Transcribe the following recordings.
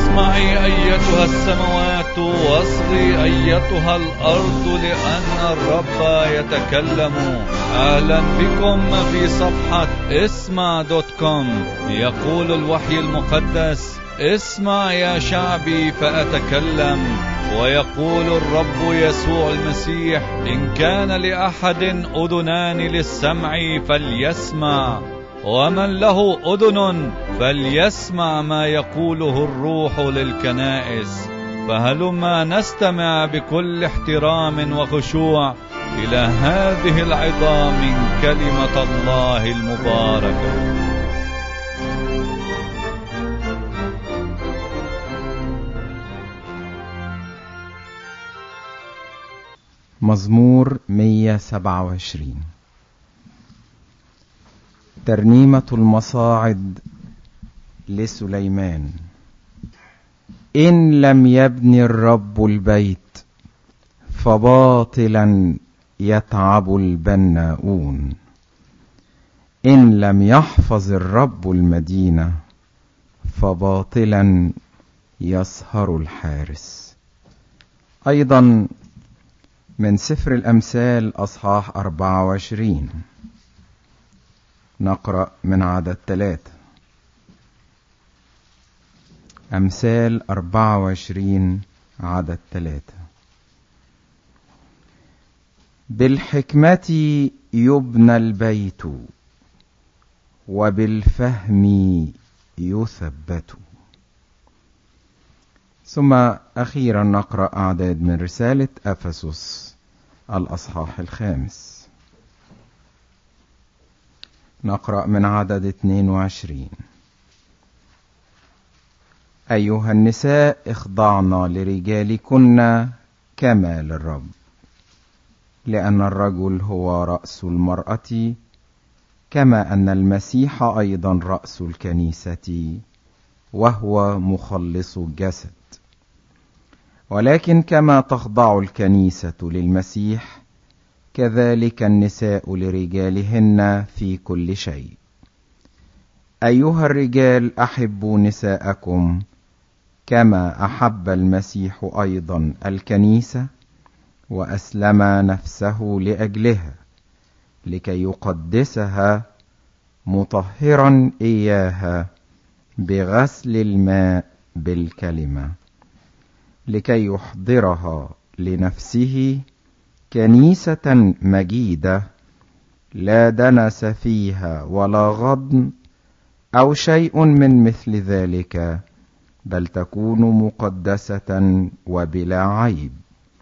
اسمعي أيتها السماوات واصغي أيتها الأرض لأن الرب يتكلم أهلا بكم في صفحة اسمع دوت كوم يقول الوحي المقدس اسمع يا شعبي فأتكلم ويقول الرب يسوع المسيح إن كان لأحد أذنان للسمع فليسمع ومن له أذن فليسمع ما يقوله الروح للكنائس فهلما نستمع بكل احترام وخشوع إلى هذه العظام من كلمة الله المباركة مزمور 127 ترنيمة المصاعد لسليمان إن لم يبن الرب البيت فباطلا يتعب البناؤون إن لم يحفظ الرب المدينة فباطلا يسهر الحارس أيضا من سفر الأمثال أصحاح أربعة وعشرين نقرأ من عدد ثلاثة أمثال أربعة وعشرين عدد ثلاثة بالحكمة يبنى البيت وبالفهم يثبت ثم أخيرا نقرأ أعداد من رسالة أفسس الأصحاح الخامس نقرأ من عدد 22 أيها النساء اخضعن لرجالكن كما للرب لأن الرجل هو رأس المرأة كما أن المسيح أيضا رأس الكنيسة وهو مخلص الجسد ولكن كما تخضع الكنيسة للمسيح كذلك النساء لرجالهن في كل شيء أيها الرجال أحبوا نساءكم كما أحب المسيح أيضا الكنيسة وأسلم نفسه لأجلها لكي يقدسها مطهرا إياها بغسل الماء بالكلمة لكي يحضرها لنفسه كنيسة مجيدة لا دنس فيها ولا غضن أو شيء من مثل ذلك بل تكون مقدسة وبلا عيب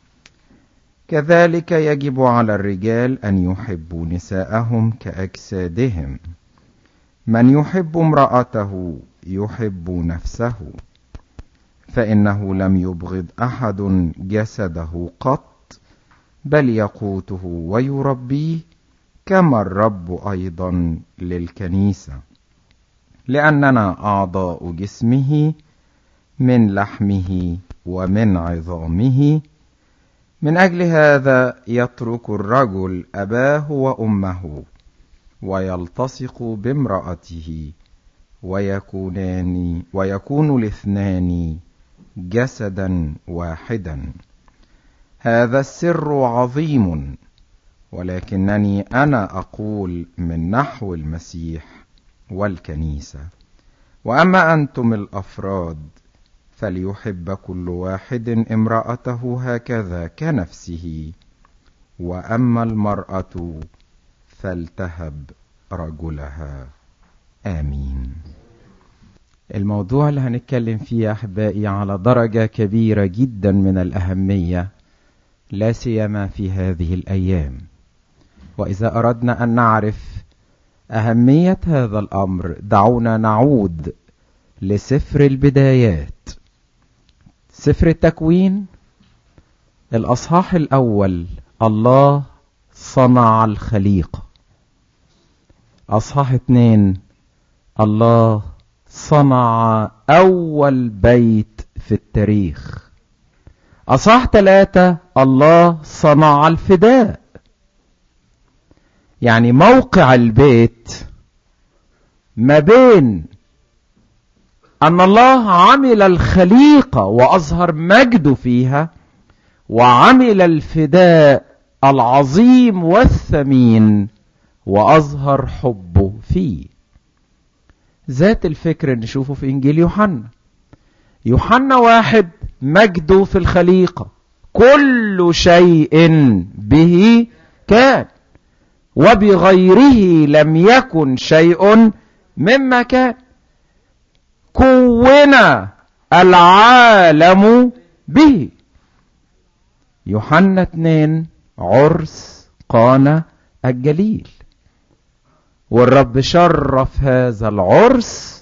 كذلك يجب على الرجال أن يحبوا نساءهم كأجسادهم من يحب امرأته يحب نفسه فإنه لم يبغض أحد جسده قط بل يقوته ويربيه كما الرب أيضا للكنيسة لأننا أعضاء جسمه من لحمه ومن عظامه من أجل هذا يترك الرجل أباه وأمه ويلتصق بامرأته ويكونان ويكون الاثنان جسدا واحدا هذا السر عظيم ولكنني انا اقول من نحو المسيح والكنيسه واما انتم الافراد فليحب كل واحد امراته هكذا كنفسه واما المراه فلتهب رجلها امين الموضوع اللي هنتكلم فيه يا احبائي على درجه كبيره جدا من الاهميه لا سيما في هذه الايام واذا اردنا ان نعرف اهميه هذا الامر دعونا نعود لسفر البدايات سفر التكوين الاصحاح الاول الله صنع الخليقه اصحاح اتنين الله صنع أول بيت في التاريخ أصح ثلاثة الله صنع الفداء يعني موقع البيت ما بين ان الله عمل الخليقة واظهر مجده فيها وعمل الفداء العظيم والثمين واظهر حبه فيه ذات الفكر نشوفه في انجيل يوحنا يوحنا واحد مجده في الخليقة كل شيء به كان وبغيره لم يكن شيء مما كان كون العالم به يوحنا اتنين عرس قانا الجليل والرب شرف هذا العرس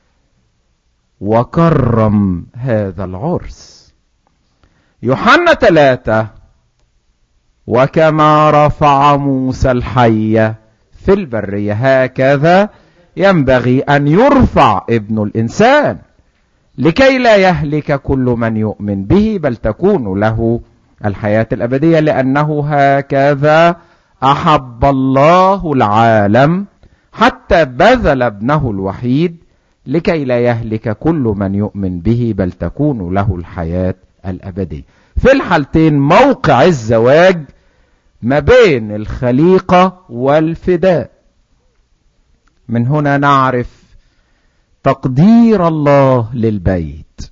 وكرم هذا العرس يوحنا ثلاثة وكما رفع موسى الحية في البرية هكذا ينبغي أن يرفع ابن الإنسان لكي لا يهلك كل من يؤمن به بل تكون له الحياة الأبدية لأنه هكذا أحب الله العالم حتى بذل ابنه الوحيد لكي لا يهلك كل من يؤمن به بل تكون له الحياة الأبدية في الحالتين موقع الزواج ما بين الخليقة والفداء من هنا نعرف تقدير الله للبيت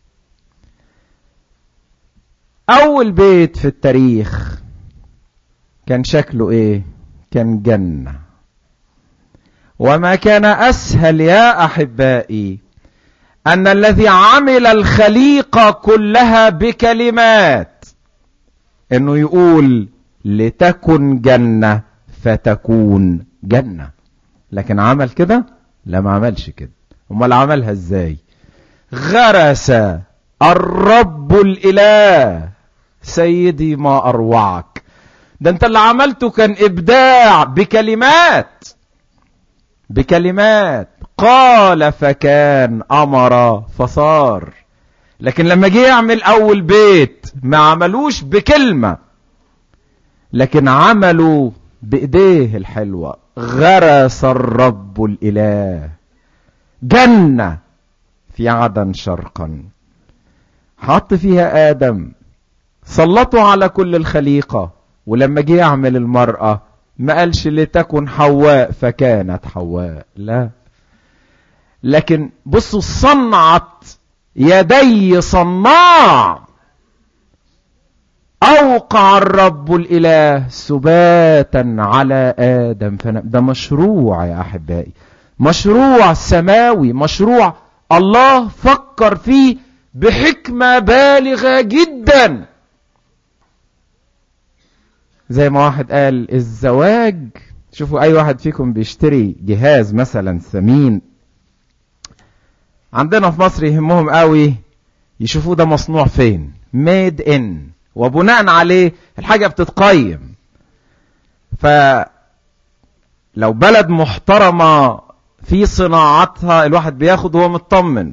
أول بيت في التاريخ كان شكله إيه؟ كان جنة وما كان أسهل يا أحبائي أن الذي عمل الخليقة كلها بكلمات إنه يقول لتكن جنة فتكون جنة لكن عمل كده لا ما عملش كده امال عملها ازاي غرس الرب الاله سيدي ما اروعك ده انت اللي عملته كان ابداع بكلمات بكلمات قال فكان امر فصار لكن لما جه يعمل اول بيت ما عملوش بكلمه لكن عملوا بايديه الحلوه غرس الرب الاله جنه في عدن شرقا حط فيها ادم سلطوا على كل الخليقه ولما جه يعمل المراه ما قالش لتكن حواء فكانت حواء لا لكن بصوا صنعت يدي صناع أوقع الرب الإله سباتا على آدم فنم ده مشروع يا أحبائي مشروع سماوي مشروع الله فكر فيه بحكمة بالغة جدا زي ما واحد قال الزواج شوفوا أي واحد فيكم بيشتري جهاز مثلا ثمين عندنا في مصر يهمهم قوي يشوفوا ده مصنوع فين ميد ان وبناء عليه الحاجة بتتقيم فلو بلد محترمة في صناعتها الواحد بياخد وهو مطمن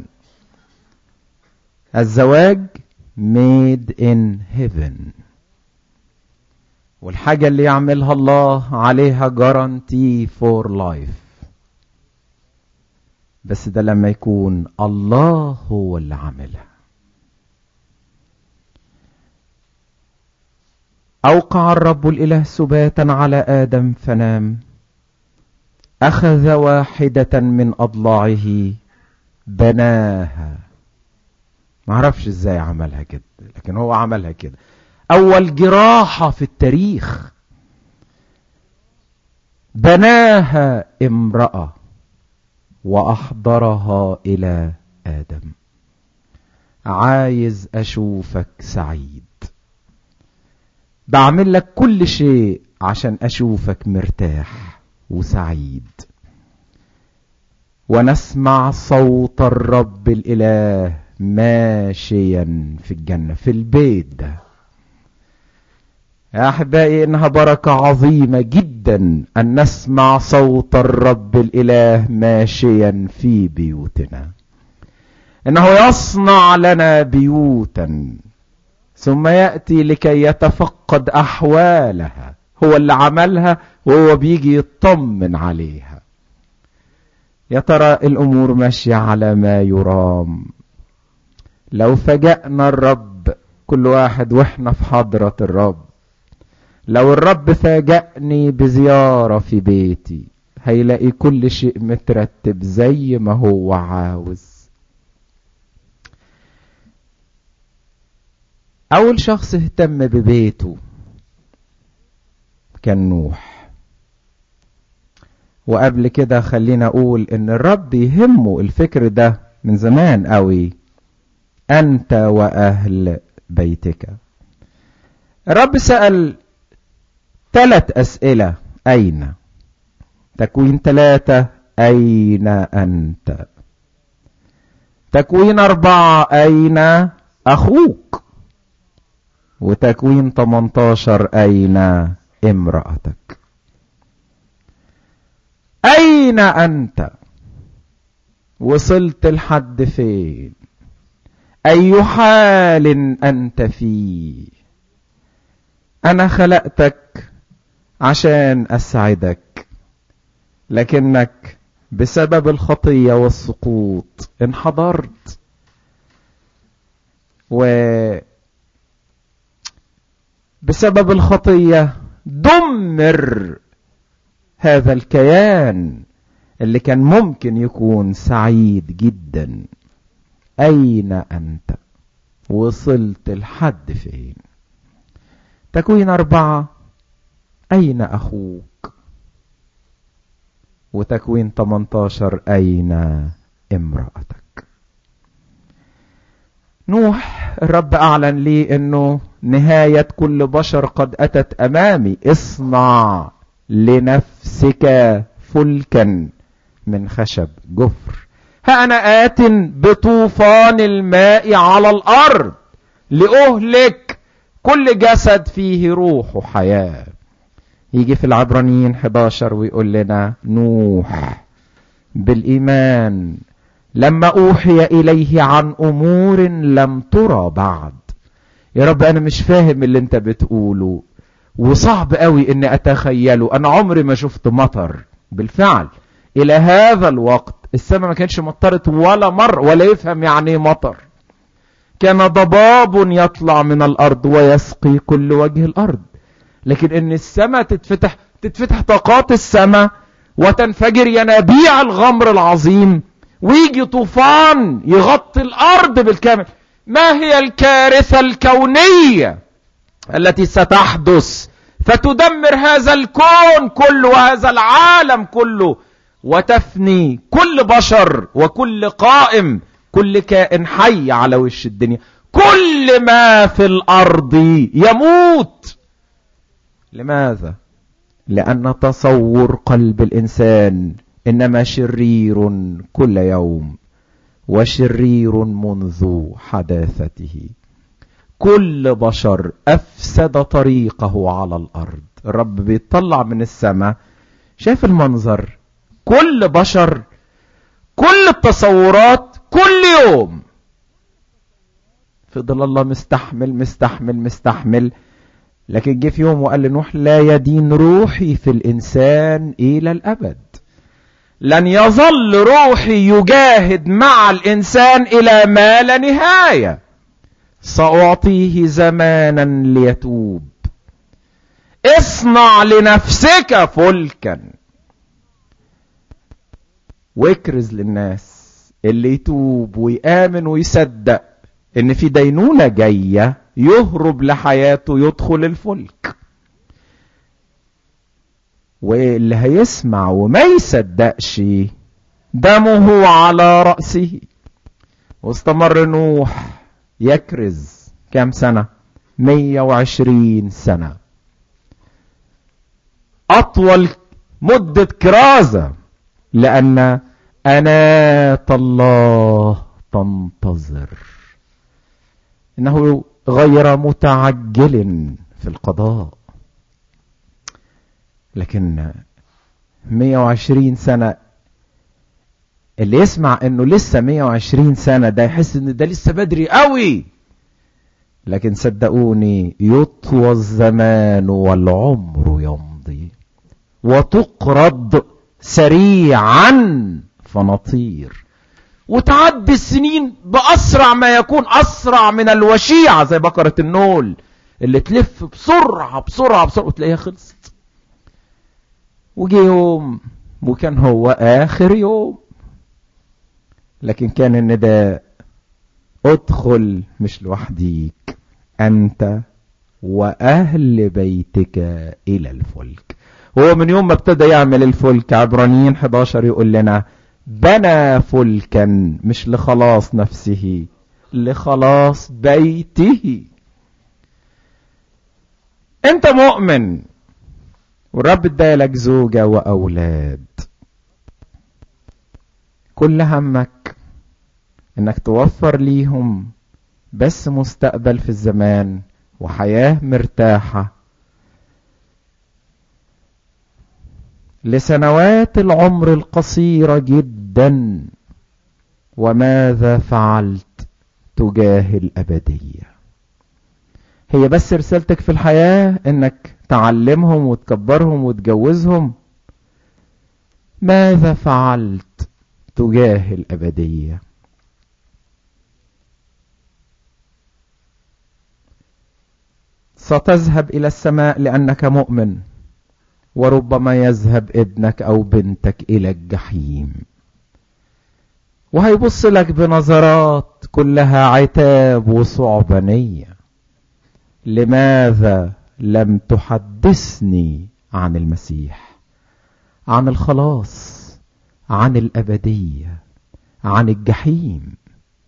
الزواج made in heaven والحاجة اللي يعملها الله عليها guarantee for life بس ده لما يكون الله هو اللي عاملها أوقع الرب الإله سباتا على آدم فنام أخذ واحدة من أضلاعه بناها معرفش ازاي عملها كده لكن هو عملها كده أول جراحة في التاريخ بناها امرأة وأحضرها إلى آدم عايز أشوفك سعيد بعمل لك كل شيء عشان أشوفك مرتاح وسعيد ونسمع صوت الرب الإله ماشيا في الجنة في البيت ده يا أحبائي إنها بركة عظيمة جدا أن نسمع صوت الرب الإله ماشيا في بيوتنا إنه يصنع لنا بيوتا ثم يأتي لكي يتفقد أحوالها هو اللي عملها وهو بيجي يطمن عليها يا ترى الامور ماشيه على ما يرام لو فجأنا الرب كل واحد واحنا في حضرة الرب لو الرب فاجأني بزيارة في بيتي هيلاقي كل شيء مترتب زي ما هو عاوز أول شخص اهتم ببيته كان نوح وقبل كده خلينا أقول إن الرب يهمه الفكر ده من زمان قوي أنت وأهل بيتك الرب سأل ثلاث أسئلة أين تكوين ثلاثة أين أنت تكوين أربعة أين أخوك وتكوين 18 أين امرأتك أين أنت وصلت لحد فين أي حال أنت فيه أنا خلقتك عشان أسعدك لكنك بسبب الخطية والسقوط انحضرت و بسبب الخطية دمر هذا الكيان اللي كان ممكن يكون سعيد جدا أين أنت وصلت لحد فين تكوين أربعة أين أخوك وتكوين 18 أين امرأتك نوح الرب أعلن لي أنه نهاية كل بشر قد أتت أمامي اصنع لنفسك فلكا من خشب جفر ها أنا آت بطوفان الماء على الأرض لأهلك كل جسد فيه روح وحياة يجي في العبرانيين 11 ويقول لنا نوح بالإيمان لما أوحي إليه عن أمور لم ترى بعد يا رب أنا مش فاهم اللي أنت بتقوله وصعب قوي أني أتخيله أنا عمري ما شفت مطر بالفعل إلى هذا الوقت السماء ما كانش مطرت ولا مر ولا يفهم يعني ايه مطر كان ضباب يطلع من الأرض ويسقي كل وجه الأرض لكن ان السماء تتفتح تتفتح طاقات السماء وتنفجر ينابيع الغمر العظيم ويجي طوفان يغطي الارض بالكامل ما هي الكارثة الكونية التي ستحدث فتدمر هذا الكون كله وهذا العالم كله وتفني كل بشر وكل قائم كل كائن حي على وش الدنيا كل ما في الارض يموت لماذا لان تصور قلب الانسان انما شرير كل يوم وشرير منذ حداثته كل بشر افسد طريقه على الارض الرب بيطلع من السماء شاف المنظر كل بشر كل التصورات كل يوم فضل الله مستحمل مستحمل مستحمل لكن جه في يوم وقال لنوح لا يدين روحي في الانسان الى الابد لن يظل روحي يجاهد مع الانسان الى ما لا نهايه ساعطيه زمانا ليتوب اصنع لنفسك فلكا واكرز للناس اللي يتوب ويامن ويصدق ان في دينونه جايه يهرب لحياته يدخل الفلك واللي هيسمع وما يصدقش دمه على رأسه واستمر نوح يكرز كام سنة 120 سنة أطول مدة كرازة لأن أناة الله تنتظر إنه غير متعجل في القضاء لكن 120 سنة اللي يسمع انه لسه 120 سنة ده يحس ان ده لسه بدري قوي لكن صدقوني يطوى الزمان والعمر يمضي وتقرض سريعا فنطير وتعدي السنين بأسرع ما يكون أسرع من الوشيعة زي بقرة النول اللي تلف بسرعة بسرعة بسرعة وتلاقيها خلصت وجي يوم وكان هو آخر يوم لكن كان النداء ادخل مش لوحديك أنت وأهل بيتك إلى الفلك هو من يوم ما ابتدى يعمل الفلك عبرانيين 11 يقول لنا بنى فلكا مش لخلاص نفسه لخلاص بيته انت مؤمن والرب ادالك زوجة واولاد كل همك انك توفر ليهم بس مستقبل في الزمان وحياة مرتاحة لسنوات العمر القصيرة جدا وماذا فعلت تجاه الأبدية هي بس رسالتك في الحياة انك تعلمهم وتكبرهم وتجوزهم ماذا فعلت تجاه الأبدية ستذهب إلى السماء لأنك مؤمن وربما يذهب ابنك أو بنتك إلى الجحيم وهيبص لك بنظرات كلها عتاب وصعبانية لماذا لم تحدثني عن المسيح عن الخلاص عن الأبدية عن الجحيم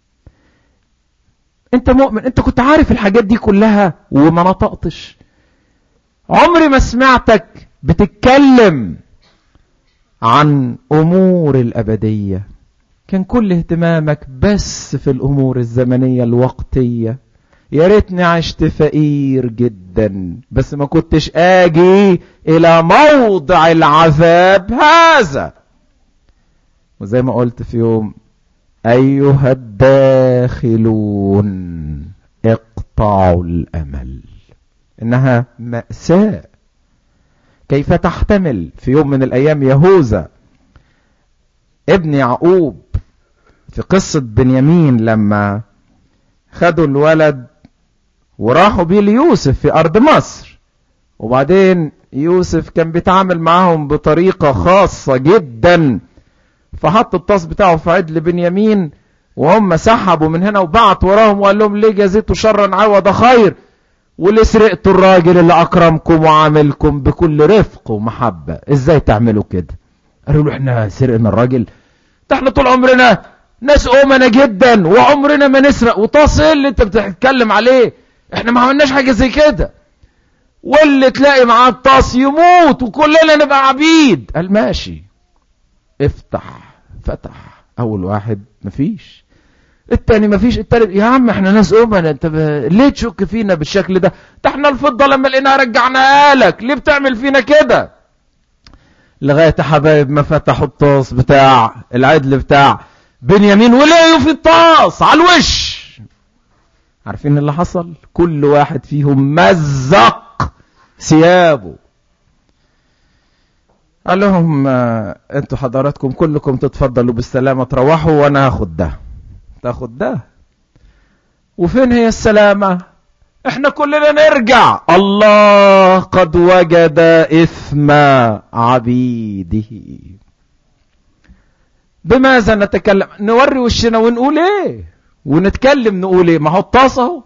انت مؤمن انت كنت عارف الحاجات دي كلها وما نطقتش عمري ما سمعتك بتتكلم عن امور الابدية كان كل اهتمامك بس في الامور الزمنية الوقتية يا ريتني عشت فقير جدا بس ما كنتش اجي الى موضع العذاب هذا وزي ما قلت في يوم ايها الداخلون اقطعوا الامل انها مأساة كيف تحتمل في يوم من الايام يهوذا ابن يعقوب في قصة بنيامين لما خدوا الولد وراحوا بيه ليوسف في ارض مصر وبعدين يوسف كان بيتعامل معاهم بطريقة خاصة جدا فحط الطاس بتاعه في عدل بنيامين وهم سحبوا من هنا وبعت وراهم وقال لهم ليه جزيتوا شرا عوض خير وليه سرقتوا الراجل اللي اكرمكم وعاملكم بكل رفق ومحبة ازاي تعملوا كده قالوا له احنا سرقنا الراجل ده احنا طول عمرنا ناس امنا جدا وعمرنا ما نسرق وطاس ايه اللي انت بتتكلم عليه احنا ما عملناش حاجة زي كده واللي تلاقي معاه الطاس يموت وكلنا نبقى عبيد قال ماشي افتح فتح اول واحد مفيش التاني مفيش التالت يا عم احنا ناس امنا انت ب... ليه تشك فينا بالشكل ده ده احنا الفضه لما لقيناها رجعناها لك ليه بتعمل فينا كده لغايه يا حبايب ما فتحوا الطاس بتاع العدل بتاع بنيامين ولقيوا في الطاس على الوش عارفين اللي حصل كل واحد فيهم مزق ثيابه قال لهم انتوا حضراتكم كلكم تتفضلوا بالسلامة تروحوا وانا هاخد ده تاخد ده وفين هي السلامة احنا كلنا نرجع الله قد وجد اثم عبيده بماذا نتكلم نوري وشنا ونقول ايه ونتكلم نقول ايه ما هو الطاس اهو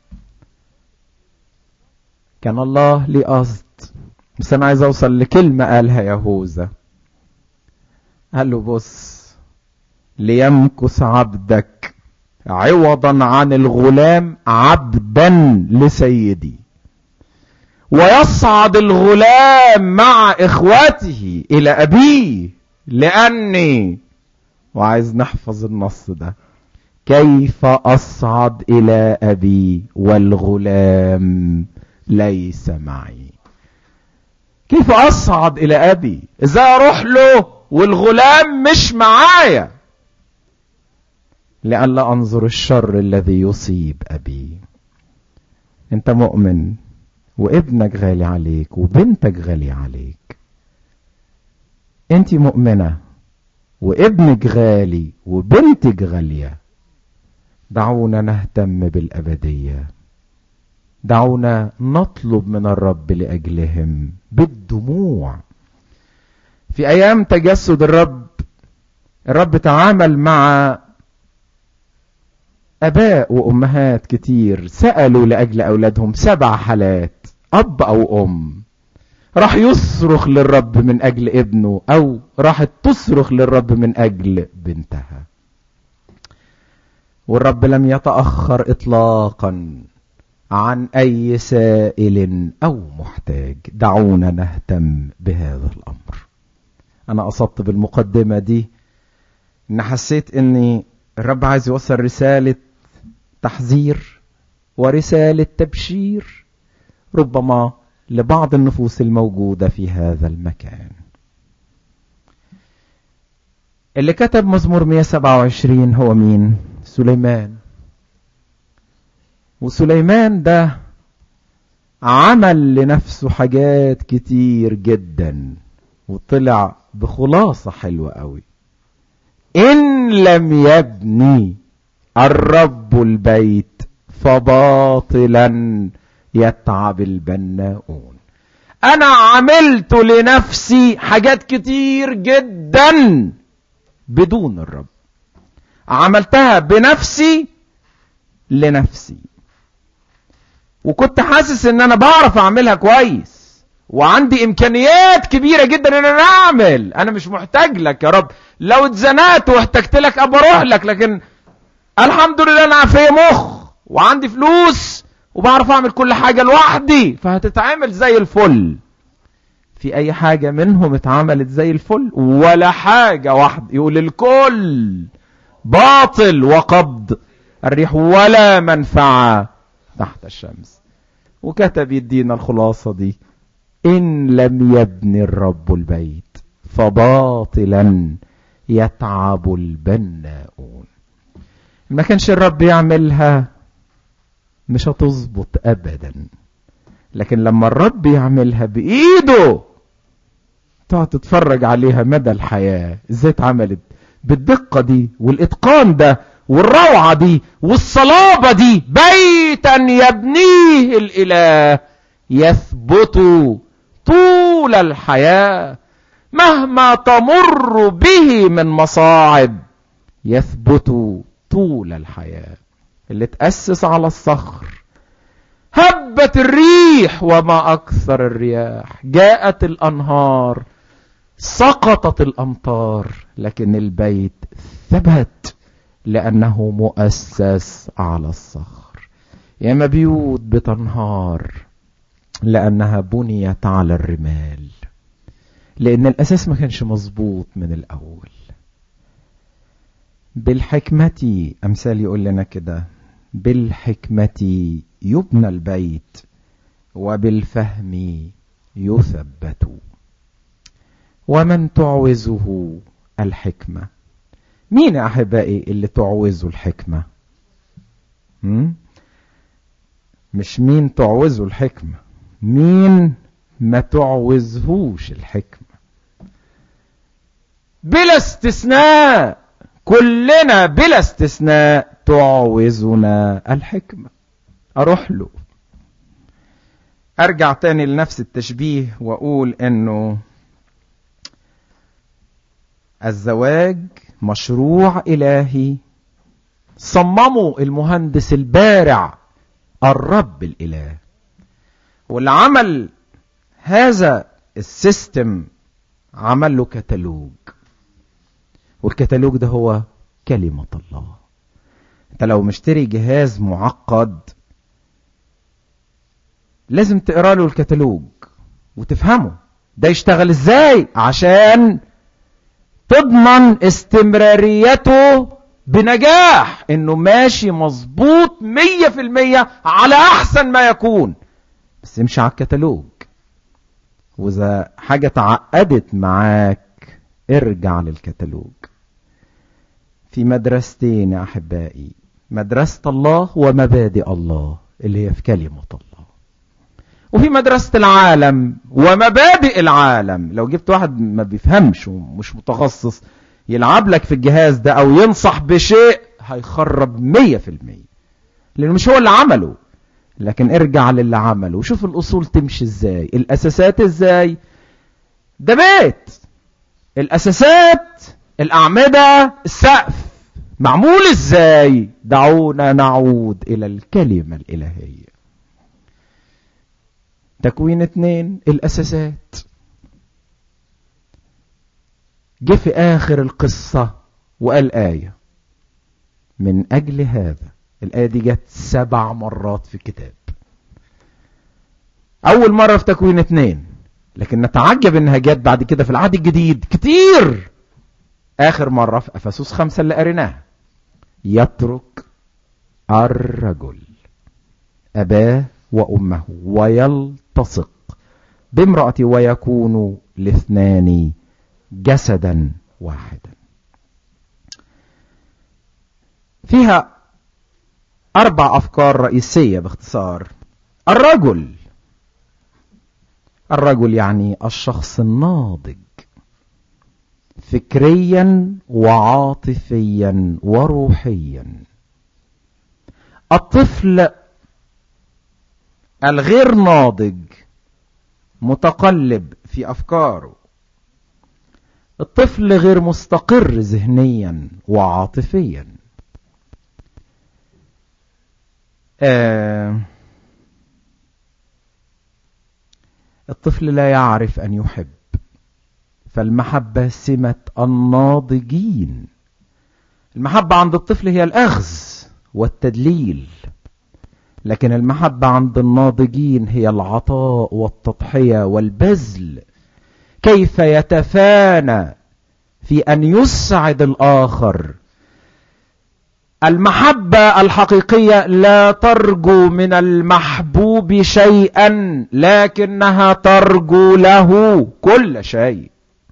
كان الله ليه قصد بس انا عايز اوصل لكلمة قالها يهوذا قال له بص ليمكث عبدك عوضا عن الغلام عبدا لسيدي ويصعد الغلام مع اخوته الى ابيه لاني وعايز نحفظ النص ده كيف اصعد الى ابي والغلام ليس معي كيف اصعد الى ابي ازاي اروح له والغلام مش معايا لئلا انظر الشر الذي يصيب ابي انت مؤمن وابنك غالي عليك وبنتك غالي عليك انت مؤمنة وابنك غالي وبنتك غالية دعونا نهتم بالأبدية دعونا نطلب من الرب لأجلهم بالدموع في أيام تجسد الرب الرب تعامل مع أباء وأمهات كتير سألوا لأجل أولادهم سبع حالات أب أو أم راح يصرخ للرب من أجل ابنه أو راحت تصرخ للرب من أجل بنتها والرب لم يتأخر إطلاقا عن أي سائل أو محتاج دعونا نهتم بهذا الأمر أنا أصبت بالمقدمة دي إن حسيت إني الرب عايز يوصل رسالة تحذير ورسالة تبشير ربما لبعض النفوس الموجودة في هذا المكان اللي كتب مزمور 127 هو مين سليمان وسليمان ده عمل لنفسه حاجات كتير جدا وطلع بخلاصة حلوة قوي إن لم يبني الرب البيت فباطلا يتعب البناؤون انا عملت لنفسي حاجات كتير جدا بدون الرب عملتها بنفسي لنفسي وكنت حاسس ان انا بعرف اعملها كويس وعندي امكانيات كبيرة جدا ان انا اعمل انا مش محتاج لك يا رب لو اتزنقت واحتجت لك ابى اروح لك لكن الحمد لله انا في مخ وعندي فلوس وبعرف اعمل كل حاجة لوحدي فهتتعامل زي الفل في اي حاجة منهم اتعملت زي الفل ولا حاجة واحدة يقول الكل باطل وقبض الريح ولا منفعة تحت الشمس وكتب يدينا الخلاصة دي إن لم يبني الرب البيت فباطلا يتعب البناؤون ما كانش الرب يعملها مش هتظبط أبدا لكن لما الرب يعملها بإيده تقعد تتفرج عليها مدى الحياة ازاي اتعملت بالدقة دي والإتقان ده والروعة دي والصلابة دي بيتا يبنيه الإله يثبت طول الحياة مهما تمر به من مصاعب يثبت طول الحياة اللي تأسس على الصخر هبت الريح وما أكثر الرياح جاءت الأنهار سقطت الأمطار لكن البيت ثبت لأنه مؤسس على الصخر ياما بيوت بتنهار لأنها بنيت على الرمال لأن الأساس ما كانش مظبوط من الأول بالحكمة أمثال يقول لنا كده بالحكمة يبنى البيت وبالفهم يثبت ومن تعوزه الحكمة مين يا أحبائي اللي تعوزه الحكمة هم؟ مش مين تعوزه الحكمة مين ما تعوزهوش الحكمة بلا استثناء كلنا بلا استثناء تعوزنا الحكمة اروح له ارجع تاني لنفس التشبيه واقول انه الزواج مشروع الهي صممه المهندس البارع الرب الاله واللي عمل هذا السيستم عمل له كتالوج والكتالوج ده هو كلمة الله انت لو مشتري جهاز معقد لازم تقرا له الكتالوج وتفهمه ده يشتغل ازاي عشان تضمن استمراريته بنجاح انه ماشي مظبوط مية في المية على احسن ما يكون بس امشي على الكتالوج واذا حاجة تعقدت معاك ارجع للكتالوج في مدرستين يا احبائي مدرسة الله ومبادئ الله اللي هي في كلمة الله وفي مدرسة العالم ومبادئ العالم لو جبت واحد ما بيفهمش ومش متخصص يلعب لك في الجهاز ده او ينصح بشيء هيخرب مية في المية لانه مش هو اللي عمله لكن ارجع للي عمله وشوف الاصول تمشي ازاي الاساسات ازاي ده بيت الاساسات الاعمدة السقف معمول ازاي دعونا نعود الى الكلمة الالهية تكوين اتنين الاساسات جه في اخر القصة وقال آية من اجل هذا الآية دي جت سبع مرات في الكتاب اول مرة في تكوين اتنين لكن نتعجب انها جت بعد كده في العهد الجديد كتير اخر مرة في افسوس خمسة اللي قريناها يترك الرجل اباه وامه ويلتصق بامرأة ويكون الاثنان جسدا واحدا فيها اربع افكار رئيسية باختصار الرجل الرجل يعني الشخص الناضج فكريا وعاطفيا وروحيا الطفل الغير ناضج متقلب في افكاره الطفل غير مستقر ذهنيا وعاطفيا آه الطفل لا يعرف أن يحب فالمحبة سمة الناضجين المحبة عند الطفل هي الأخذ والتدليل لكن المحبة عند الناضجين هي العطاء والتضحية والبذل كيف يتفانى في أن يسعد الآخر المحبة الحقيقية لا ترجو من المحبوب شيئا لكنها ترجو له كل شيء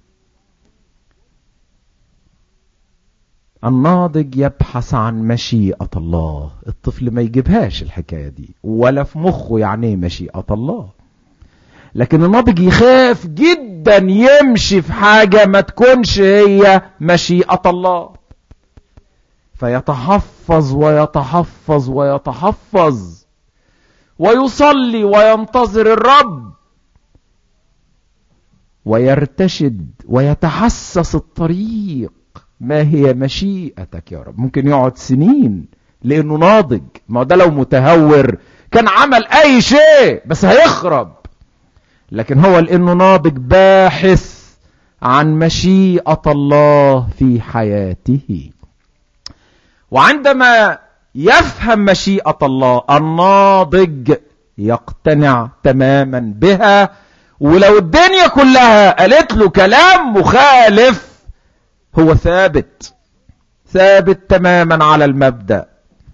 الناضج يبحث عن مشيئة الله الطفل ما يجيبهاش الحكاية دي ولا في مخه يعني مشيئة الله لكن الناضج يخاف جدا يمشي في حاجة ما تكونش هي مشيئة الله فيتحفظ ويتحفظ ويتحفظ ويصلي وينتظر الرب ويرتشد ويتحسس الطريق ما هي مشيئتك يا رب ممكن يقعد سنين لانه ناضج ما ده لو متهور كان عمل اي شيء بس هيخرب لكن هو لانه ناضج باحث عن مشيئة الله في حياته وعندما يفهم مشيئة الله الناضج يقتنع تماما بها ولو الدنيا كلها قالت له كلام مخالف هو ثابت ثابت تماما على المبدأ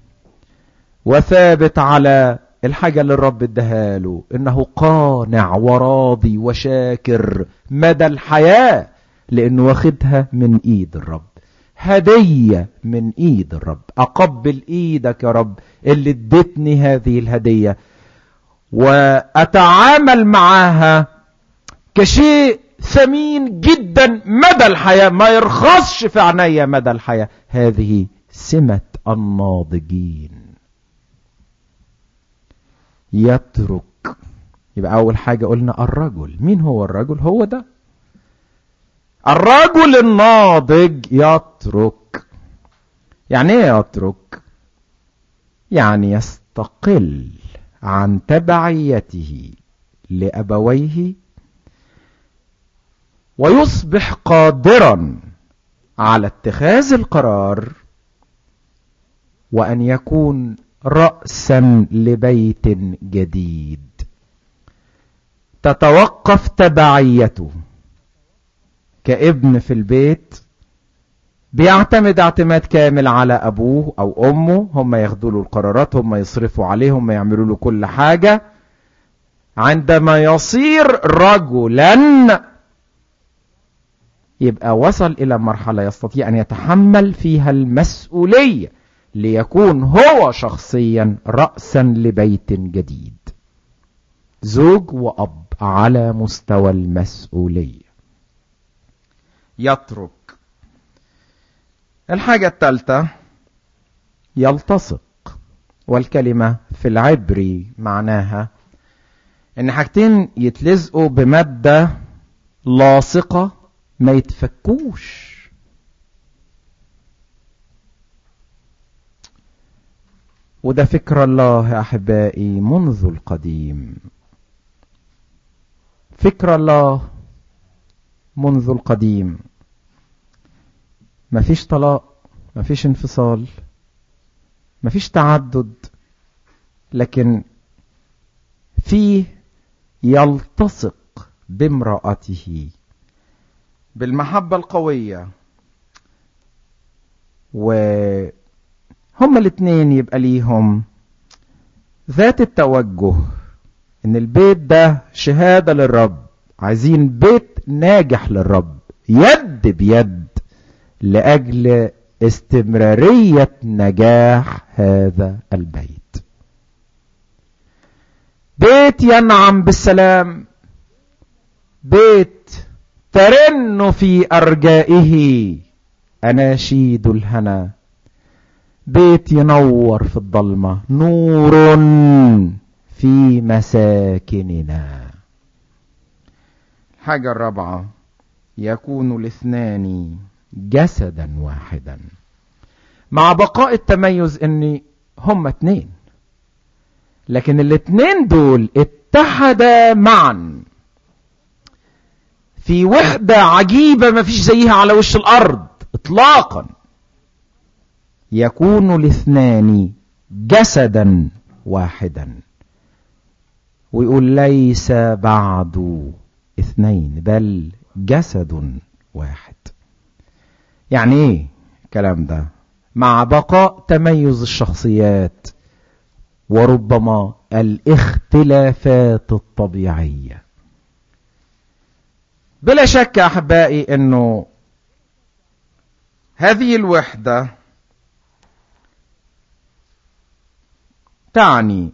وثابت على الحاجة اللي الرب اداها له انه قانع وراضي وشاكر مدى الحياة لانه واخدها من ايد الرب هدية من ايد الرب اقبل ايدك يا رب اللي ادتني هذه الهدية واتعامل معاها كشيء ثمين جدا مدى الحياة ما يرخصش في عينيا مدى الحياة هذه سمة الناضجين يترك يبقى اول حاجة قلنا الرجل مين هو الرجل هو ده الرجل الناضج يترك يعني ايه يترك يعني يستقل عن تبعيته لابويه ويصبح قادرا على اتخاذ القرار وان يكون راسا لبيت جديد تتوقف تبعيته كابن في البيت بيعتمد اعتماد كامل على ابوه او امه هم ياخدوا له القرارات هم يصرفوا عليه هم يعملوا له كل حاجة عندما يصير رجلا يبقى وصل الى مرحلة يستطيع ان يتحمل فيها المسؤولية ليكون هو شخصيا رأسا لبيت جديد زوج واب على مستوى المسؤوليه يترك الحاجة الثالثة يلتصق والكلمة في العبري معناها ان حاجتين يتلزقوا بمادة لاصقة ما يتفكوش وده فكر الله يا احبائي منذ القديم فكر الله منذ القديم مفيش طلاق مفيش انفصال مفيش تعدد لكن فيه يلتصق بامرأته بالمحبة القوية وهما الاتنين يبقى ليهم ذات التوجه ان البيت ده شهادة للرب عايزين بيت ناجح للرب يد بيد لأجل استمرارية نجاح هذا البيت بيت ينعم بالسلام بيت ترن في أرجائه أناشيد الهنا بيت ينور في الضلمة نور في مساكننا الحاجة الرابعة يكون الاثنان جسدا واحدا مع بقاء التميز ان هما اتنين لكن الاتنين دول اتحدا معا في وحدة عجيبة ما فيش زيها على وش الارض اطلاقا يكون الاثنان جسدا واحدا ويقول ليس بعد اثنين بل جسد واحد يعني ايه الكلام ده مع بقاء تميز الشخصيات وربما الاختلافات الطبيعية بلا شك احبائي انه هذه الوحدة تعني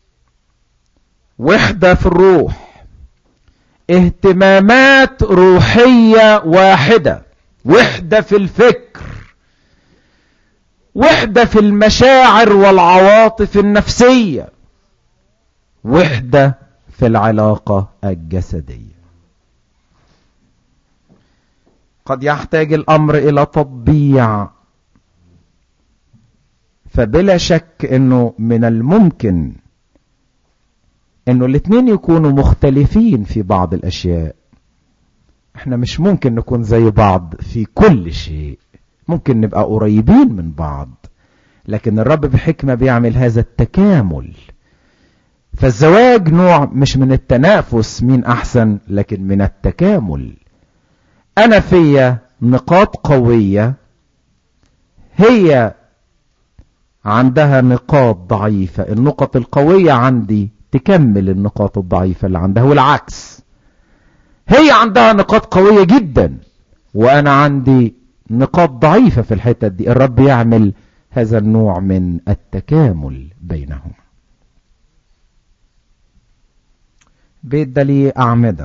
وحدة في الروح اهتمامات روحية واحدة وحدة في الفكر وحدة في المشاعر والعواطف النفسية وحدة في العلاقة الجسدية قد يحتاج الأمر إلى تطبيع فبلا شك انه من الممكن انه الاثنين يكونوا مختلفين في بعض الاشياء احنا مش ممكن نكون زي بعض في كل شيء ممكن نبقى قريبين من بعض لكن الرب بحكمة بيعمل هذا التكامل فالزواج نوع مش من التنافس مين احسن لكن من التكامل انا فيا نقاط قوية هي عندها نقاط ضعيفة النقط القوية عندي تكمل النقاط الضعيفة اللي عندها والعكس هي عندها نقاط قوية جدا وانا عندي نقاط ضعيفة في الحتة دي الرب يعمل هذا النوع من التكامل بينهم بيت ده ليه أعمدة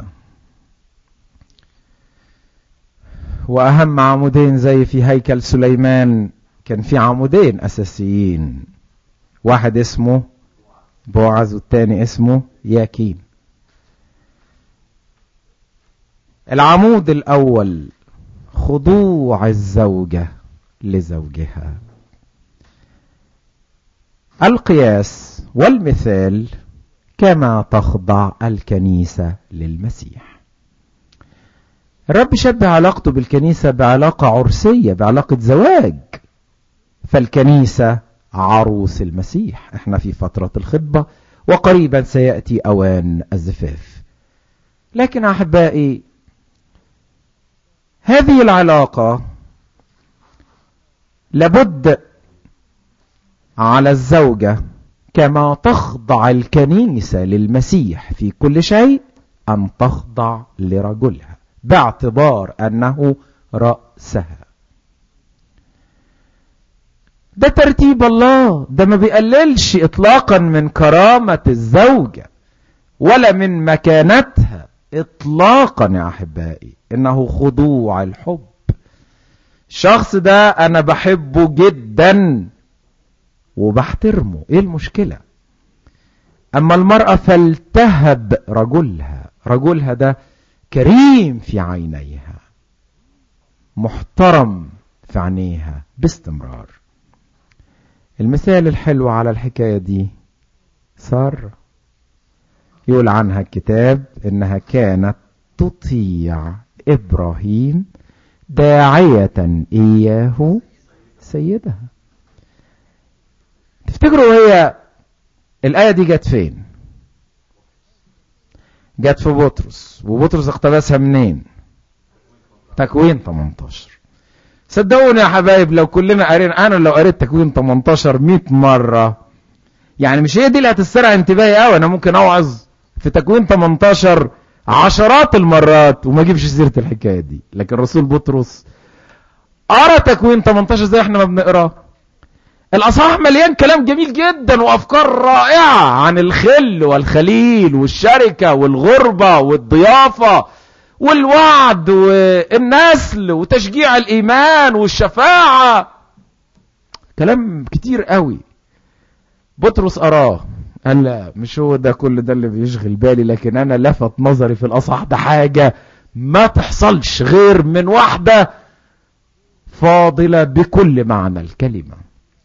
وأهم عمودين زي في هيكل سليمان كان في عمودين أساسيين واحد اسمه بوعز والتاني اسمه ياكين العمود الأول خضوع الزوجة لزوجها القياس والمثال كما تخضع الكنيسة للمسيح الرب شبه علاقته بالكنيسة بعلاقة عرسية بعلاقة زواج فالكنيسة عروس المسيح احنا في فترة الخطبة وقريبا سيأتي أوان الزفاف لكن أحبائي هذه العلاقة لابد على الزوجة كما تخضع الكنيسة للمسيح في كل شيء أن تخضع لرجلها باعتبار أنه رأسها ده ترتيب الله ده ما بيقللش إطلاقا من كرامة الزوجة ولا من مكانتها إطلاقا يا أحبائي إنه خضوع الحب الشخص ده انا بحبه جدا وبحترمه ايه المشكلة اما المرأة فلتهب رجلها رجلها ده كريم في عينيها محترم في عينيها باستمرار المثال الحلو على الحكاية دي سارة يقول عنها الكتاب انها كانت تطيع ابراهيم داعية اياه سيدها تفتكروا هي الآية دي جت فين جت في بطرس وبطرس اقتبسها منين تكوين 18 صدقوني يا حبايب لو كلنا قرينا انا لو قريت تكوين 18 100 مرة يعني مش هي دي اللي هتسترعى انتباهي قوي انا ممكن اوعظ في تكوين 18 عشرات المرات وما اجيبش سيره الحكايه دي لكن رسول بطرس قرا تكوين 18 زي احنا ما بنقراه الاصحاح مليان كلام جميل جدا وافكار رائعه عن الخل والخليل والشركه والغربه والضيافه والوعد والنسل وتشجيع الايمان والشفاعه كلام كتير قوي بطرس اراه قال لا مش هو ده كل ده اللي بيشغل بالي لكن انا لفت نظري في الاصح ده حاجة ما تحصلش غير من واحدة فاضلة بكل معنى الكلمة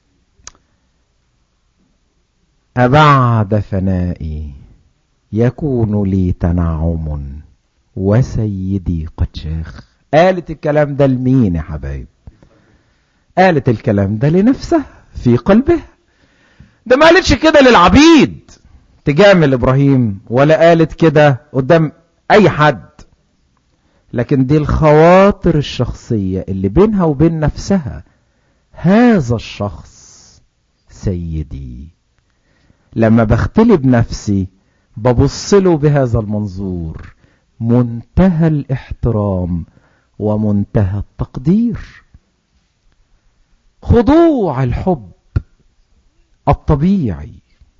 أبعد فنائي يكون لي تنعم وسيدي قد شاخ قالت الكلام ده لمين يا حبايب قالت الكلام ده لنفسه في قلبه ده ما قالتش كده للعبيد تجامل ابراهيم ولا قالت كده قدام اي حد لكن دي الخواطر الشخصية اللي بينها وبين نفسها هذا الشخص سيدي لما بختلي بنفسي ببص له بهذا المنظور منتهى الاحترام ومنتهى التقدير خضوع الحب الطبيعي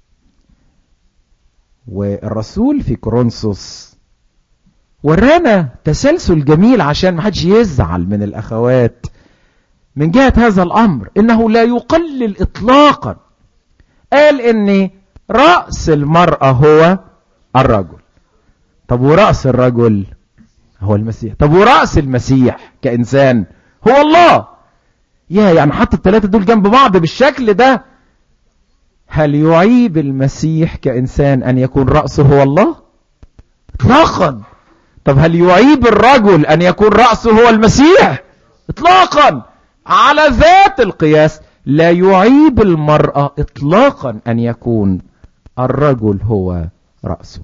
والرسول في كورنثوس ورانا تسلسل جميل عشان ما حدش يزعل من الاخوات من جهة هذا الامر انه لا يقلل اطلاقا قال ان رأس المرأة هو الرجل طب ورأس الرجل هو المسيح طب ورأس المسيح كإنسان هو الله يا يعني حط الثلاثة دول جنب بعض بالشكل ده هل يعيب المسيح كإنسان أن يكون رأسه هو الله اطلاقا طب هل يعيب الرجل أن يكون رأسه هو المسيح اطلاقا على ذات القياس لا يعيب المرأة اطلاقا أن يكون الرجل هو رأسه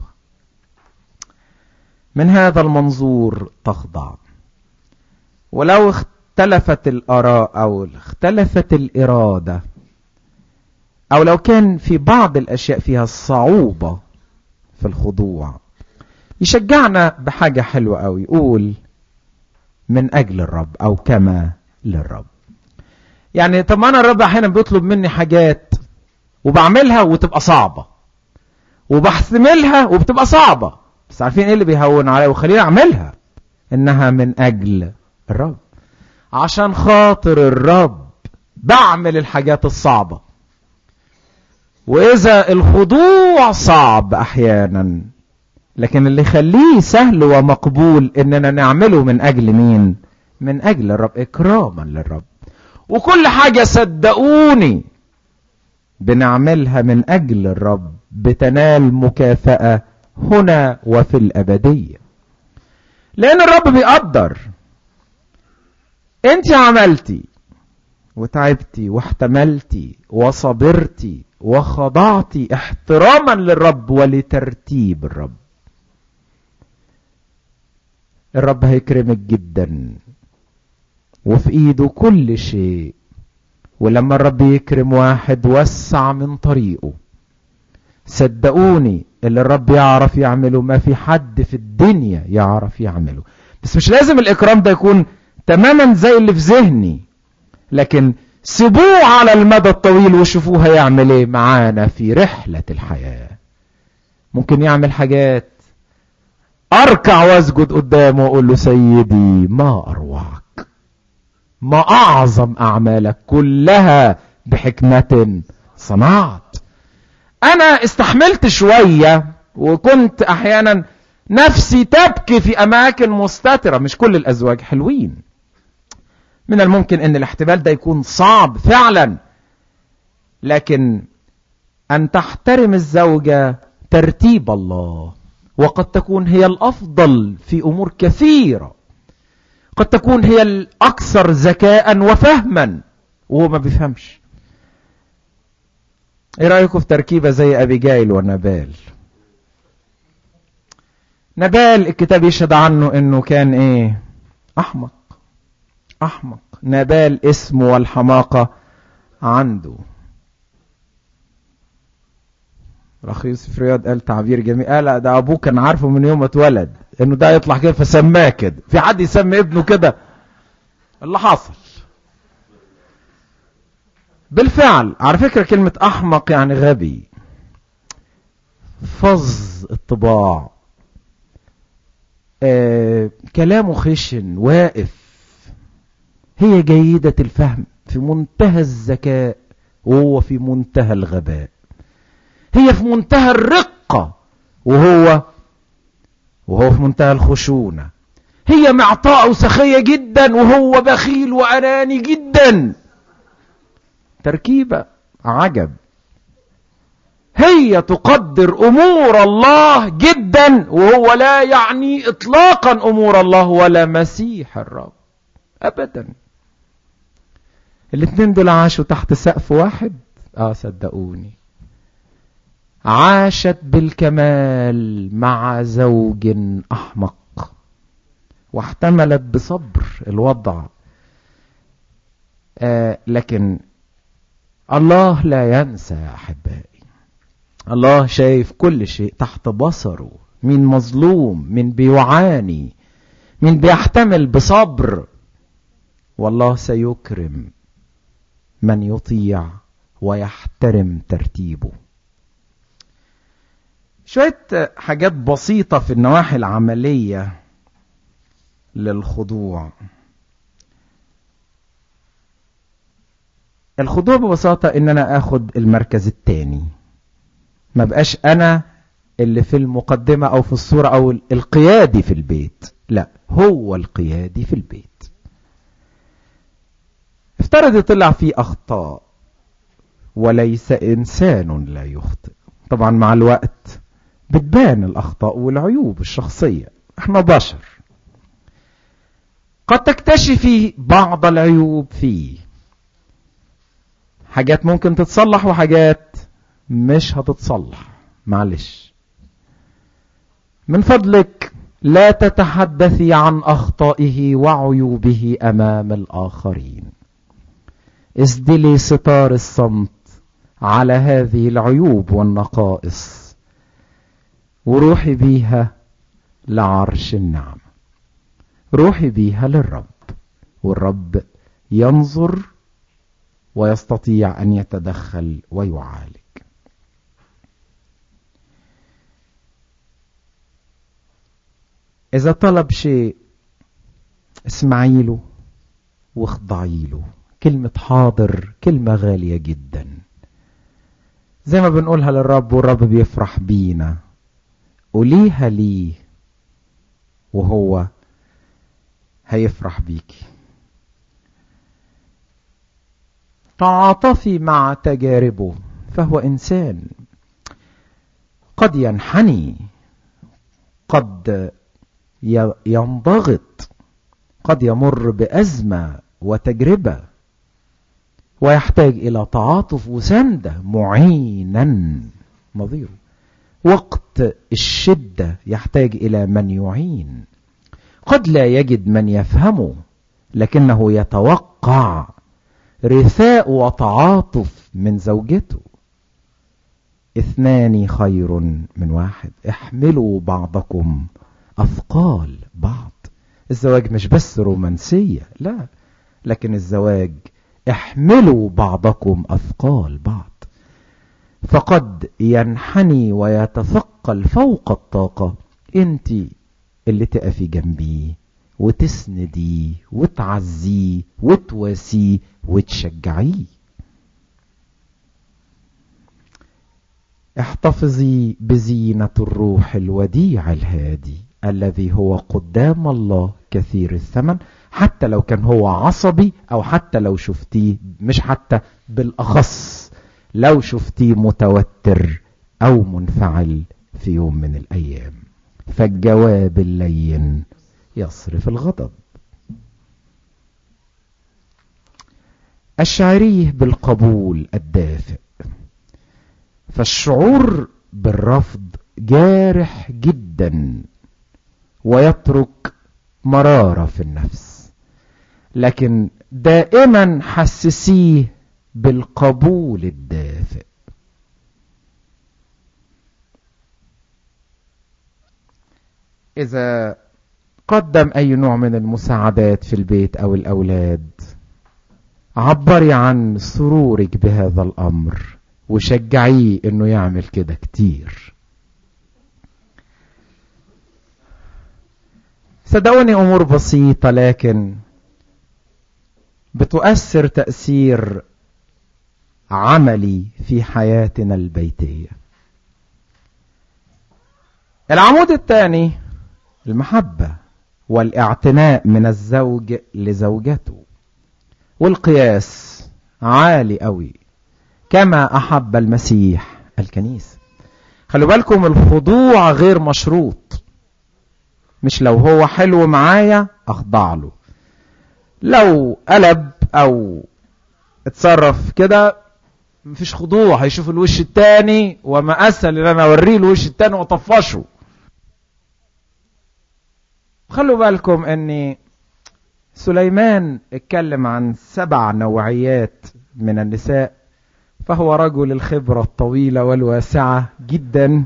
من هذا المنظور تخضع ولو اختلفت الآراء أو اختلفت الإرادة أو لو كان في بعض الأشياء فيها الصعوبة في الخضوع يشجعنا بحاجة حلوة أو يقول من أجل الرب أو كما للرب يعني طب ما أنا الرب أحيانا بيطلب مني حاجات وبعملها وتبقى صعبة وبحتملها وبتبقى صعبة بس عارفين ايه اللي بيهون عليا وخليني اعملها انها من اجل الرب عشان خاطر الرب بعمل الحاجات الصعبة واذا الخضوع صعب احيانا لكن اللي يخليه سهل ومقبول اننا نعمله من اجل مين من اجل الرب اكراما للرب وكل حاجة صدقوني بنعملها من اجل الرب بتنال مكافأة هنا وفي الابدية لان الرب بيقدر انت عملتي وتعبتي واحتملتي وصبرتي وخضعتي احتراما للرب ولترتيب الرب الرب هيكرمك جدا وفي ايده كل شيء ولما الرب يكرم واحد وسع من طريقه صدقوني اللي الرب يعرف يعمله ما في حد في الدنيا يعرف يعمله بس مش لازم الاكرام ده يكون تماما زي اللي في ذهني لكن سيبوه على المدى الطويل وشوفوه هيعمل ايه معانا في رحلة الحياة ممكن يعمل حاجات اركع واسجد قدامه واقول له سيدي ما اروعك ما أعظم أعمالك كلها بحكمة صنعت أنا استحملت شوية وكنت أحيانا نفسي تبكي في أماكن مستترة مش كل الأزواج حلوين من الممكن أن الاحتمال ده يكون صعب فعلا لكن أن تحترم الزوجة ترتيب الله وقد تكون هي الأفضل في أمور كثيرة قد تكون هي الأكثر ذكاء وفهما وهو ما بيفهمش ايه رأيكم في تركيبة زي أبيجايل ونبال نبال الكتاب يشهد عنه انه كان ايه احمق احمق نبال اسمه والحماقة عنده رخيص في رياض قال تعبير جميل قال ده ابوه كان عارفه من يوم ما اتولد انه ده يطلع كده فسماه كده في حد يسمي ابنه كده اللي حصل بالفعل على فكرة كلمة احمق يعني غبي فظ الطباع آه كلامه خشن واقف هي جيدة الفهم في منتهى الذكاء وهو في منتهى الغباء هي في منتهى الرقة وهو وهو في منتهى الخشونة هي معطاء وسخية جدا وهو بخيل وأناني جدا تركيبة عجب هي تقدر امور الله جدا وهو لا يعني اطلاقا امور الله ولا مسيح الرب ابدا الاثنين دول عاشوا تحت سقف واحد اه صدقوني عاشت بالكمال مع زوج احمق واحتملت بصبر الوضع آه لكن الله لا ينسى يا احبائي الله شايف كل شيء تحت بصره مين مظلوم مين بيعاني مين بيحتمل بصبر والله سيكرم من يطيع ويحترم ترتيبه شوية حاجات بسيطة في النواحي العملية للخضوع الخضوع ببساطة ان انا اخد المركز الثاني ما بقاش انا اللي في المقدمة او في الصورة او القيادي في البيت لا هو القيادي في البيت افترض يطلع فيه اخطاء وليس انسان لا يخطئ طبعا مع الوقت بتبان الاخطاء والعيوب الشخصية احنا بشر قد تكتشفي بعض العيوب فيه حاجات ممكن تتصلح وحاجات مش هتتصلح معلش من فضلك لا تتحدثي عن اخطائه وعيوبه امام الاخرين اسدلي ستار الصمت على هذه العيوب والنقائص وروحي بيها لعرش النعم روحي بيها للرب والرب ينظر ويستطيع ان يتدخل ويعالج إذا طلب شيء اسمعي له واخضعي له كلمة حاضر كلمة غالية جدا زي ما بنقولها للرب والرب بيفرح بينا قوليها ليه وهو هيفرح بيكي تعاطفي مع تجاربه فهو إنسان قد ينحني قد ينضغط قد يمر بأزمة وتجربة ويحتاج إلى تعاطف وسندة معينا نظيره وقت الشدة يحتاج إلى من يعين قد لا يجد من يفهمه لكنه يتوقع رثاء وتعاطف من زوجته اثنان خير من واحد احملوا بعضكم أثقال بعض الزواج مش بس رومانسية لا لكن الزواج احملوا بعضكم أثقال بعض فقد ينحني ويتثقل فوق الطاقة انت اللي تقفي جنبيه وتسنديه وتعزيه وتواسيه وتشجعيه احتفظي بزينة الروح الوديع الهادي الذي هو قدام الله كثير الثمن حتى لو كان هو عصبي او حتى لو شفتيه مش حتى بالاخص لو شفتيه متوتر او منفعل في يوم من الايام فالجواب اللين يصرف الغضب الشعريه بالقبول الدافئ فالشعور بالرفض جارح جدا ويترك مراره في النفس لكن دائما حسسيه بالقبول الدافئ اذا قدم اي نوع من المساعدات في البيت او الاولاد عبري عن سرورك بهذا الامر وشجعيه انه يعمل كده كتير صدقوني امور بسيطة لكن بتؤثر تأثير عملي في حياتنا البيتية العمود الثاني المحبة والاعتناء من الزوج لزوجته والقياس عالي قوي كما احب المسيح الكنيسة خلوا بالكم الخضوع غير مشروط مش لو هو حلو معايا اخضع له لو قلب او اتصرف كده مفيش خضوع هيشوف الوش التاني وما اسهل ان انا اوريه الوش التاني واطفشه خلوا بالكم ان سليمان اتكلم عن سبع نوعيات من النساء فهو رجل الخبرة الطويلة والواسعة جدا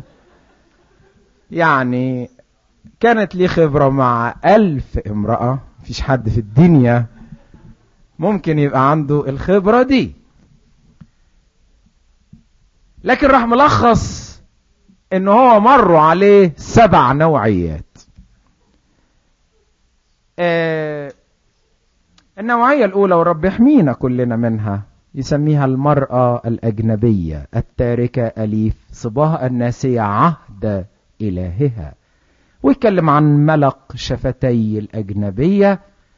يعني كانت لي خبرة مع ألف امرأة مفيش حد في الدنيا ممكن يبقى عنده الخبرة دي لكن راح ملخص ان هو مروا عليه سبع نوعيات آه النوعية الأولى ورب يحمينا كلنا منها يسميها المرأة الأجنبية التاركة أليف صباها الناسية عهد إلهها ويتكلم عن ملق شفتي الأجنبية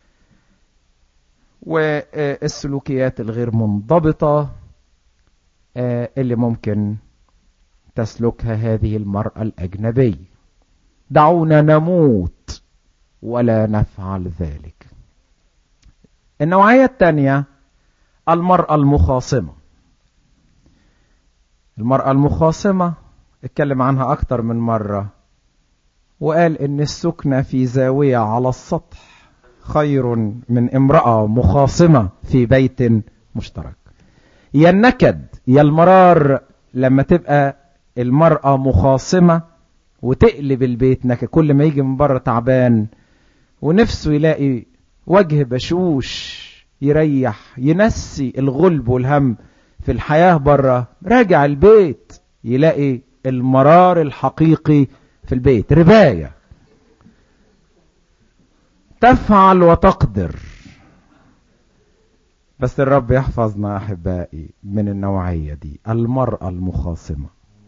والسلوكيات الغير منضبطة اللي ممكن تسلكها هذه المرأة الأجنبية دعونا نموت ولا نفعل ذلك النوعية الثانية المرأة المخاصمة المرأة المخاصمة اتكلم عنها أكتر من مرة وقال إن السكنة في زاوية على السطح خير من امرأة مخاصمة في بيت مشترك يا النكد يا المرار لما تبقى المرأة مخاصمة وتقلب البيت نكد كل ما يجي من بره تعبان ونفسه يلاقي وجه بشوش يريح ينسي الغلب والهم في الحياة بره راجع البيت يلاقي المرار الحقيقي في البيت رباية تفعل وتقدر بس الرب يحفظنا أحبائي من النوعية دي المرأة المخاصمة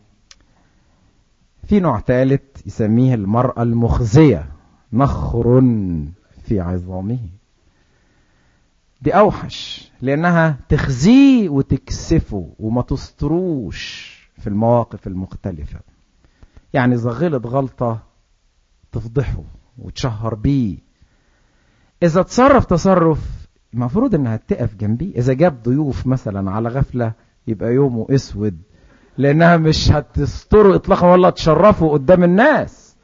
في نوع ثالث يسميه المرأة المخزية نخر في عظامه دي أوحش لأنها تخزيه وتكسفه وما تستروش في المواقف المختلفة يعني إذا غلط غلطة تفضحه وتشهر بيه إذا تصرف تصرف المفروض إنها تقف جنبيه إذا جاب ضيوف مثلا على غفلة يبقى يومه أسود لأنها مش هتستره إطلاقا ولا تشرفه قدام الناس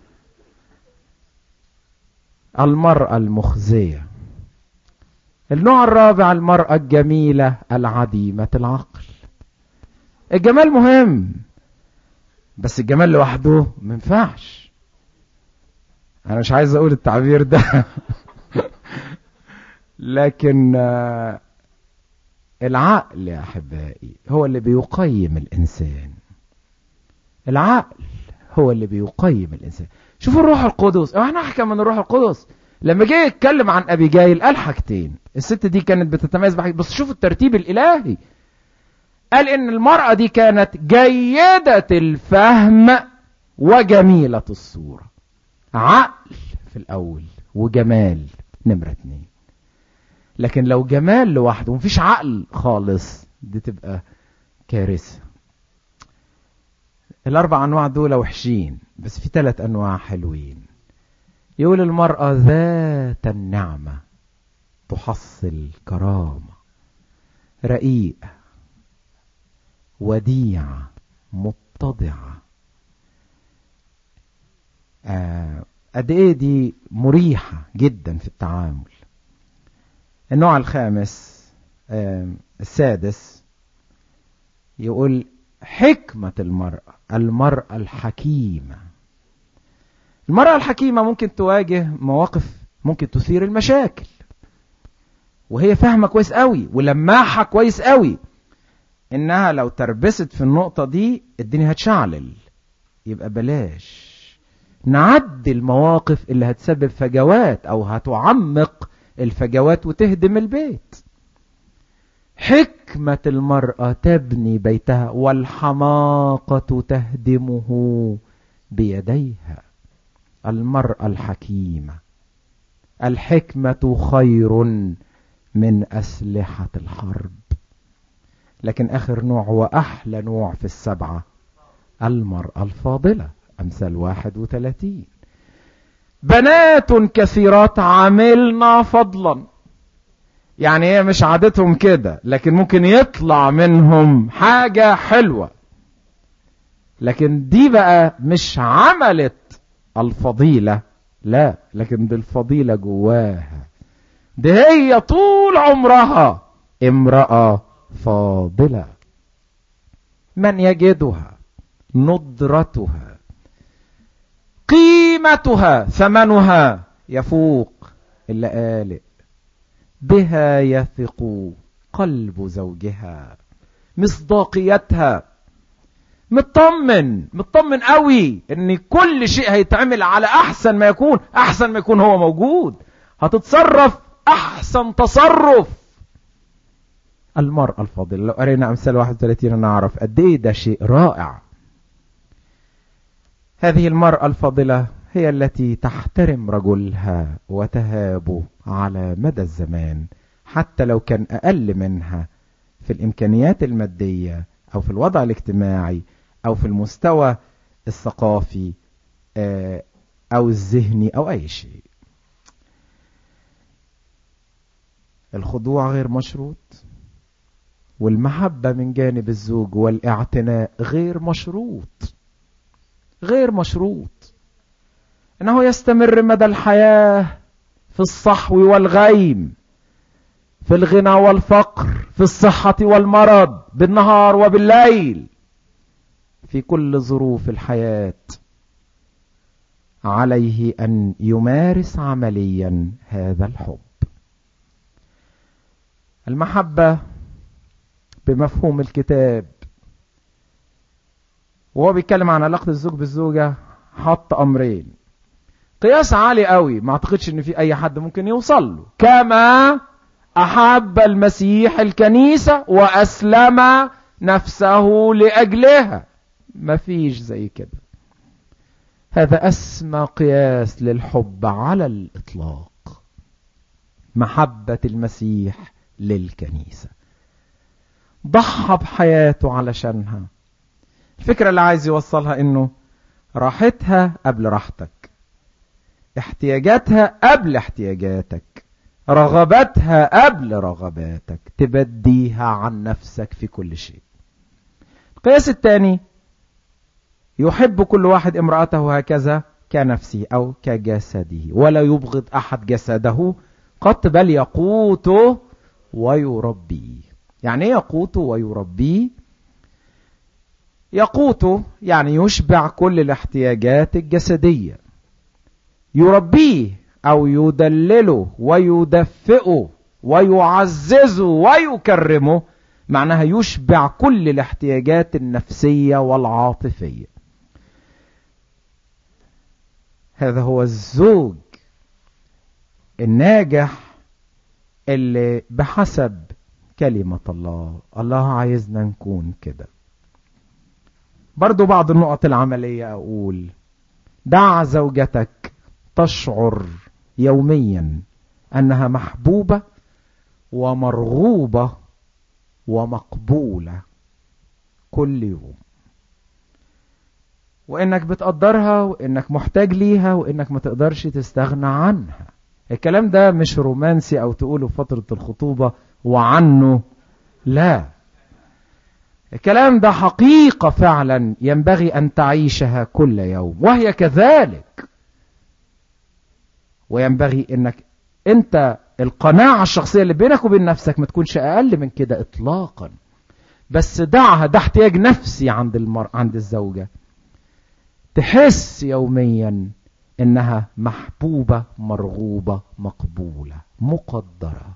المرأة المخزية النوع الرابع المرأة الجميلة العديمة العقل الجمال مهم بس الجمال لوحده ما ينفعش انا مش عايز اقول التعبير ده لكن العقل يا احبائي هو اللي بيقيم الانسان العقل هو اللي بيقيم الانسان شوفوا الروح القدس احنا احكم من الروح القدس لما جه يتكلم عن ابي جايل قال حاجتين الست دي كانت بتتميز بحاجة بس شوفوا الترتيب الالهي قال ان المرأة دي كانت جيدة الفهم وجميلة الصورة عقل في الاول وجمال نمرة اتنين لكن لو جمال لوحده ومفيش عقل خالص دي تبقى كارثة الاربع انواع دول وحشين بس في ثلاث انواع حلوين يقول المرأة ذات النعمة تحصل كرامة رقيقة وديعة متضعة آه، قد ايه دي مريحة جدا في التعامل النوع الخامس آه، السادس يقول حكمة المرأة المرأة الحكيمة المرأة الحكيمة ممكن تواجه مواقف ممكن تثير المشاكل وهي فاهمة كويس قوي ولماحة كويس قوي انها لو تربست في النقطة دي الدنيا هتشعلل يبقى بلاش نعدي المواقف اللي هتسبب فجوات او هتعمق الفجوات وتهدم البيت حكمة المرأة تبني بيتها والحماقة تهدمه بيديها المرأة الحكيمة الحكمة خير من أسلحة الحرب لكن آخر نوع وأحلى نوع في السبعة المرأة الفاضلة أمثال واحد وثلاثين بنات كثيرات عملنا فضلا يعني هي مش عادتهم كده لكن ممكن يطلع منهم حاجة حلوة لكن دي بقى مش عملت الفضيلة لا لكن دي الفضيلة جواها دي هي طول عمرها امرأة فاضلة من يجدها ندرتها قيمتها ثمنها يفوق اللآلئ بها يثق قلب زوجها مصداقيتها مطمن مطمن قوي ان كل شيء هيتعمل على احسن ما يكون احسن ما يكون هو موجود هتتصرف احسن تصرف المرأة الفاضلة لو قرينا امثال 31 نعرف قد ايه ده شيء رائع هذه المرأة الفاضلة هي التي تحترم رجلها وتهابه على مدى الزمان حتى لو كان أقل منها في الإمكانيات المادية أو في الوضع الاجتماعي أو في المستوى الثقافي أو الذهني أو أي شيء الخضوع غير مشروط والمحبة من جانب الزوج والاعتناء غير مشروط غير مشروط انه يستمر مدى الحياة في الصحو والغيم في الغنى والفقر في الصحة والمرض بالنهار وبالليل في كل ظروف الحياة عليه ان يمارس عمليا هذا الحب المحبة بمفهوم الكتاب وهو بيتكلم عن علاقة الزوج بالزوجة حط أمرين قياس عالي قوي ما اعتقدش ان في اي حد ممكن يوصل له كما احب المسيح الكنيسة واسلم نفسه لاجلها مفيش زي كده هذا اسمى قياس للحب على الاطلاق محبة المسيح للكنيسة ضحى بحياته علشانها الفكرة اللي عايز يوصلها انه راحتها قبل راحتك احتياجاتها قبل احتياجاتك رغباتها قبل رغباتك تبديها عن نفسك في كل شيء القياس الثاني يحب كل واحد امرأته هكذا كنفسه أو كجسده ولا يبغض أحد جسده قط بل يقوته ويربيه يعني ايه يقوته ويربيه يقوته يعني يشبع كل الاحتياجات الجسدية يربيه أو يدلله ويدفئه ويعززه ويكرمه معناها يشبع كل الاحتياجات النفسية والعاطفية هذا هو الزوج الناجح اللي بحسب كلمة الله الله عايزنا نكون كده برضو بعض النقط العملية أقول دع زوجتك تشعر يوميا أنها محبوبة ومرغوبة ومقبولة كل يوم وانك بتقدرها وانك محتاج ليها وانك ما تقدرش تستغنى عنها الكلام ده مش رومانسي او تقوله في فترة الخطوبة وعنه لا الكلام ده حقيقة فعلا ينبغي ان تعيشها كل يوم وهي كذلك وينبغي انك انت القناعة الشخصية اللي بينك وبين نفسك ما تكونش اقل من كده اطلاقا بس دعها ده احتياج نفسي عند المر... عند الزوجة تحس يوميا انها محبوبة مرغوبة مقبولة مقدرة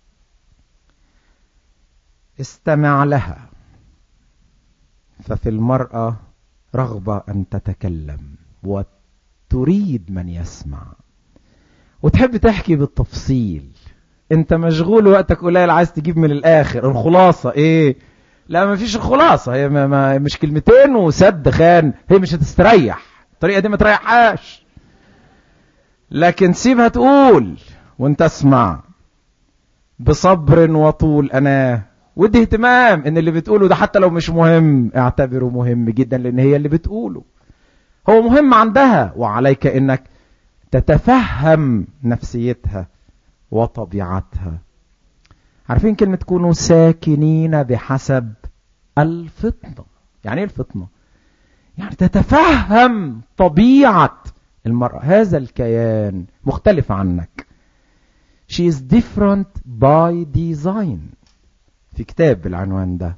استمع لها ففي المرأة رغبة ان تتكلم وتريد من يسمع وتحب تحكي بالتفصيل انت مشغول وقتك قليل عايز تجيب من الاخر الخلاصة ايه لا ما فيش الخلاصة هي ما ما مش كلمتين وسد خان هي مش هتستريح الطريقة دي ما تريحهاش لكن سيبها تقول وانت اسمع بصبر وطول انا ودي اهتمام ان اللي بتقوله ده حتى لو مش مهم اعتبره مهم جدا لان هي اللي بتقوله هو مهم عندها وعليك انك تتفهم نفسيتها وطبيعتها عارفين كلمة تكونوا ساكنين بحسب الفطنة يعني ايه الفطنة يعني تتفهم طبيعة المرأة هذا الكيان مختلف عنك she is different by design في كتاب بالعنوان ده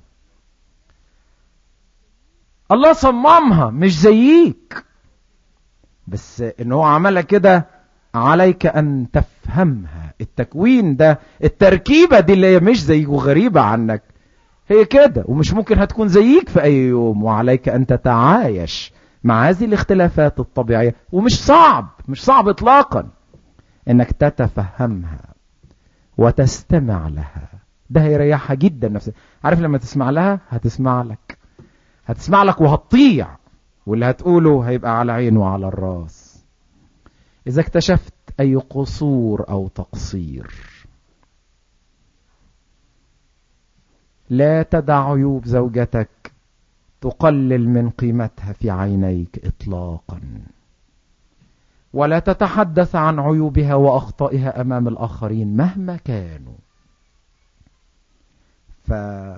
الله صممها مش زيك بس ان هو عملها كده عليك ان تفهمها التكوين ده التركيبة دي اللي هي مش زيك وغريبة عنك هي كده ومش ممكن هتكون زيك في اي يوم وعليك ان تتعايش مع هذه الاختلافات الطبيعية ومش صعب مش صعب اطلاقا انك تتفهمها وتستمع لها ده هيريحها جدا نفسها عارف لما تسمع لها هتسمع لك هتسمع لك وهتطيع واللي هتقوله هيبقى على عين وعلى الراس اذا اكتشفت اي قصور او تقصير لا تدع عيوب زوجتك تقلل من قيمتها في عينيك اطلاقا ولا تتحدث عن عيوبها واخطائها امام الاخرين مهما كانوا ف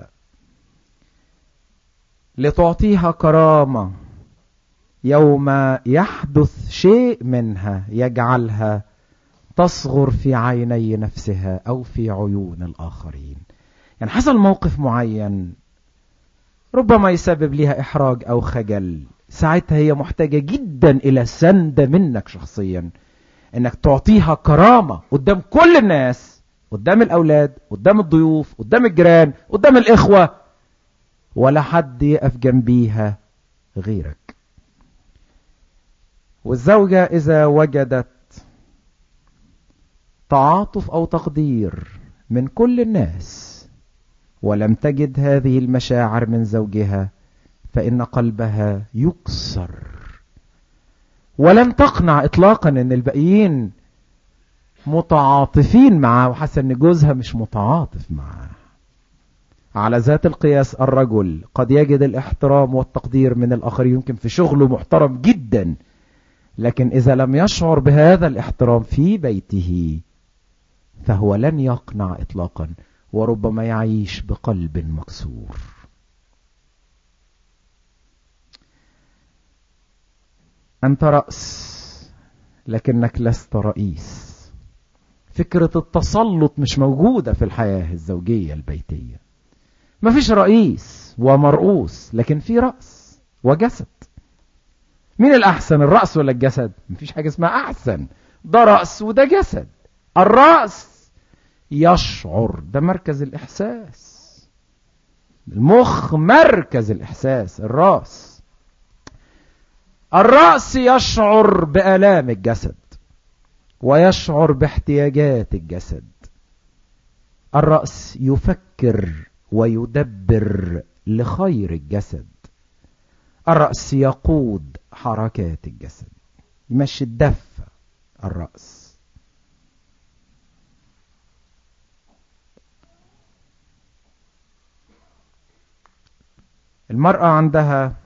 لتعطيها كرامه يوم يحدث شيء منها يجعلها تصغر في عيني نفسها او في عيون الاخرين يعني حصل موقف معين ربما يسبب لها احراج او خجل ساعتها هي محتاجة جدا الى سند منك شخصيا انك تعطيها كرامة قدام كل الناس قدام الاولاد قدام الضيوف قدام الجيران قدام الاخوة ولا حد يقف جنبيها غيرك والزوجة اذا وجدت تعاطف او تقدير من كل الناس ولم تجد هذه المشاعر من زوجها فإن قلبها يكسر ولن تقنع إطلاقا أن الباقيين متعاطفين معاه وحاسه أن جوزها مش متعاطف معاه على ذات القياس الرجل قد يجد الاحترام والتقدير من الآخرين يمكن في شغله محترم جدا لكن إذا لم يشعر بهذا الاحترام في بيته فهو لن يقنع إطلاقا وربما يعيش بقلب مكسور أنت رأس لكنك لست رئيس فكرة التسلط مش موجودة في الحياة الزوجية البيتية مفيش رئيس ومرؤوس لكن في رأس وجسد مين الأحسن الرأس ولا الجسد مفيش حاجة اسمها أحسن ده رأس وده جسد الرأس يشعر ده مركز الإحساس المخ مركز الإحساس الرأس الرأس يشعر بآلام الجسد ويشعر باحتياجات الجسد الرأس يفكر ويدبر لخير الجسد الرأس يقود حركات الجسد يمشي الدفة الرأس المرأة عندها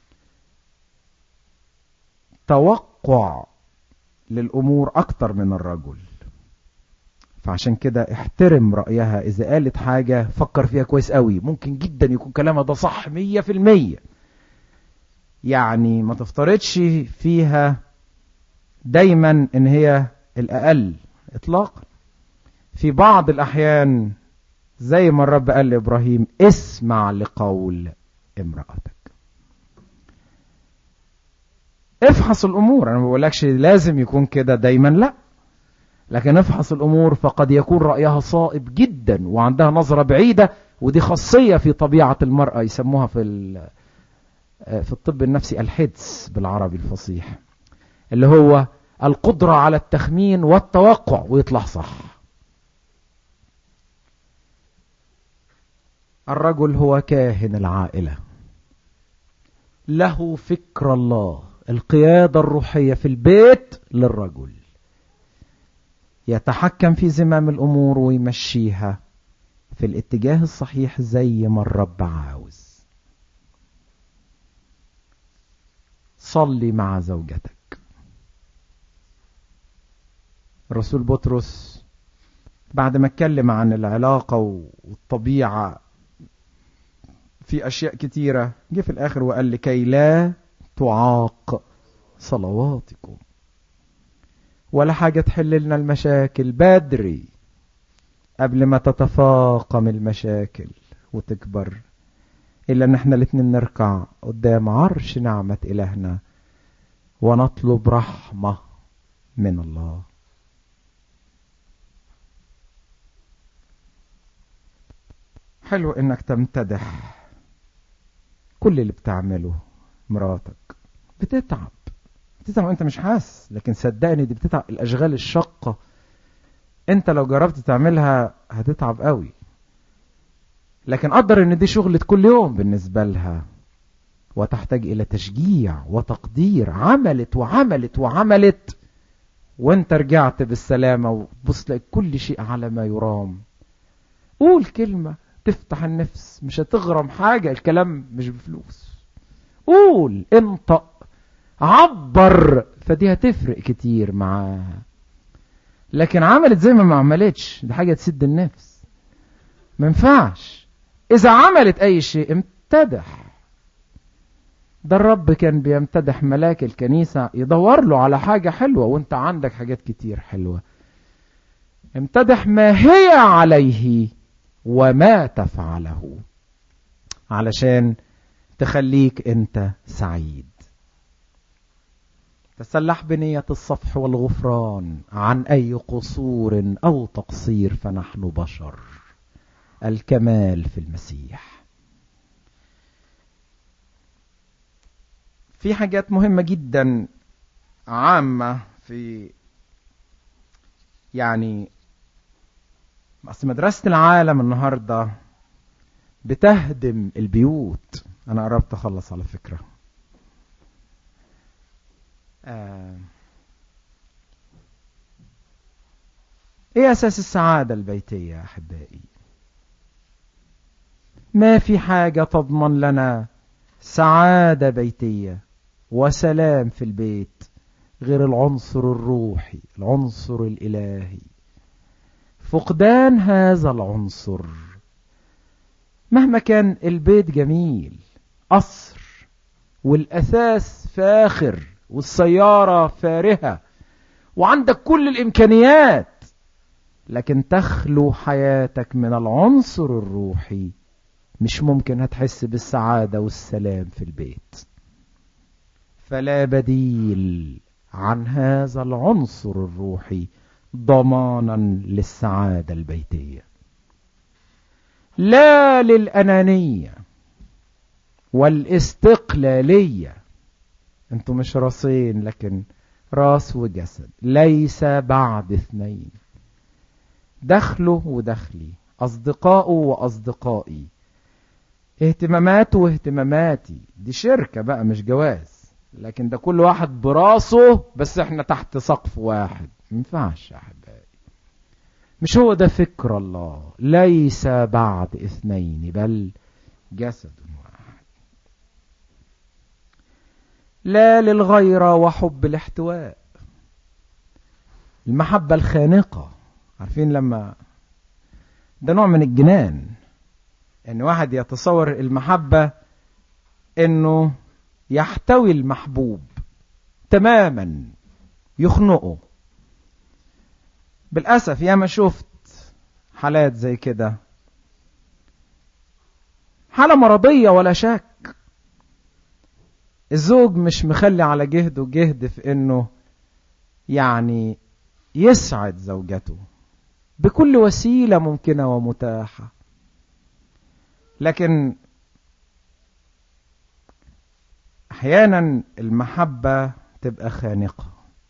توقع للأمور أكتر من الرجل فعشان كده احترم رأيها إذا قالت حاجة فكر فيها كويس قوي ممكن جدا يكون كلامها ده صح مية في المية يعني ما تفترضش فيها دايما ان هي الأقل إطلاقا في بعض الأحيان زي ما الرب قال لإبراهيم اسمع لقول امرأتك افحص الأمور أنا ما بقولكش لازم يكون كده دايما لا لكن افحص الأمور فقد يكون رأيها صائب جدا وعندها نظرة بعيدة ودي خاصية في طبيعة المرأة يسموها في في الطب النفسي الحدس بالعربي الفصيح اللي هو القدرة على التخمين والتوقع ويطلع صح الرجل هو كاهن العائلة له فكر الله القيادة الروحية في البيت للرجل يتحكم في زمام الأمور ويمشيها في الاتجاه الصحيح زي ما الرب عاوز صلي مع زوجتك الرسول بطرس بعد ما اتكلم عن العلاقة والطبيعة في أشياء كتيرة جه في الآخر وقال لكي لا تعاق صلواتكم ولا حاجة تحل لنا المشاكل بدري قبل ما تتفاقم المشاكل وتكبر إلا أن احنا الاتنين نركع قدام عرش نعمة إلهنا ونطلب رحمة من الله حلو انك تمتدح كل اللي بتعمله مراتك بتتعب بتتعب وانت مش حاسس لكن صدقني دي بتتعب الاشغال الشاقه انت لو جربت تعملها هتتعب قوي لكن قدر ان دي شغلة كل يوم بالنسبة لها وتحتاج الى تشجيع وتقدير عملت وعملت وعملت وانت رجعت بالسلامة وبص لك كل شيء على ما يرام قول كلمة تفتح النفس مش هتغرم حاجة الكلام مش بفلوس قول انطق عبر فدي هتفرق كتير معاها لكن عملت زي ما ما عملتش دي حاجة تسد النفس ما ينفعش إذا عملت أي شيء امتدح ده الرب كان بيمتدح ملاك الكنيسة يدور له على حاجة حلوة وانت عندك حاجات كتير حلوة امتدح ما هي عليه وما تفعله علشان تخليك انت سعيد تسلح بنية الصفح والغفران عن أي قصور أو تقصير فنحن بشر الكمال في المسيح في حاجات مهمة جدا عامة في يعني بس مدرسة العالم النهاردة بتهدم البيوت أنا قربت أخلص على فكرة آه. ايه اساس السعادة البيتية يا احبائي ما في حاجة تضمن لنا سعادة بيتية وسلام في البيت غير العنصر الروحي العنصر الالهي فقدان هذا العنصر مهما كان البيت جميل قصر والاساس فاخر والسيارة فارهة وعندك كل الإمكانيات لكن تخلو حياتك من العنصر الروحي مش ممكن هتحس بالسعادة والسلام في البيت فلا بديل عن هذا العنصر الروحي ضمانا للسعادة البيتية لا للأنانية والاستقلالية انتوا مش راسين لكن راس وجسد ليس بعد اثنين دخله ودخلي أصدقائه وأصدقائي اهتماماته واهتماماتي دي شركة بقى مش جواز لكن ده كل واحد براسه بس احنا تحت سقف واحد مينفعش يا احبائي مش هو ده فكر الله ليس بعد اثنين بل جسد واحد لا للغيرة وحب الاحتواء المحبة الخانقة عارفين لما ده نوع من الجنان ان واحد يتصور المحبة انه يحتوي المحبوب تماما يخنقه بالأسف يا ما شفت حالات زي كده حالة مرضية ولا شك الزوج مش مخلي على جهده جهد في انه يعني يسعد زوجته بكل وسيلة ممكنة ومتاحة لكن احيانا المحبة تبقى خانقة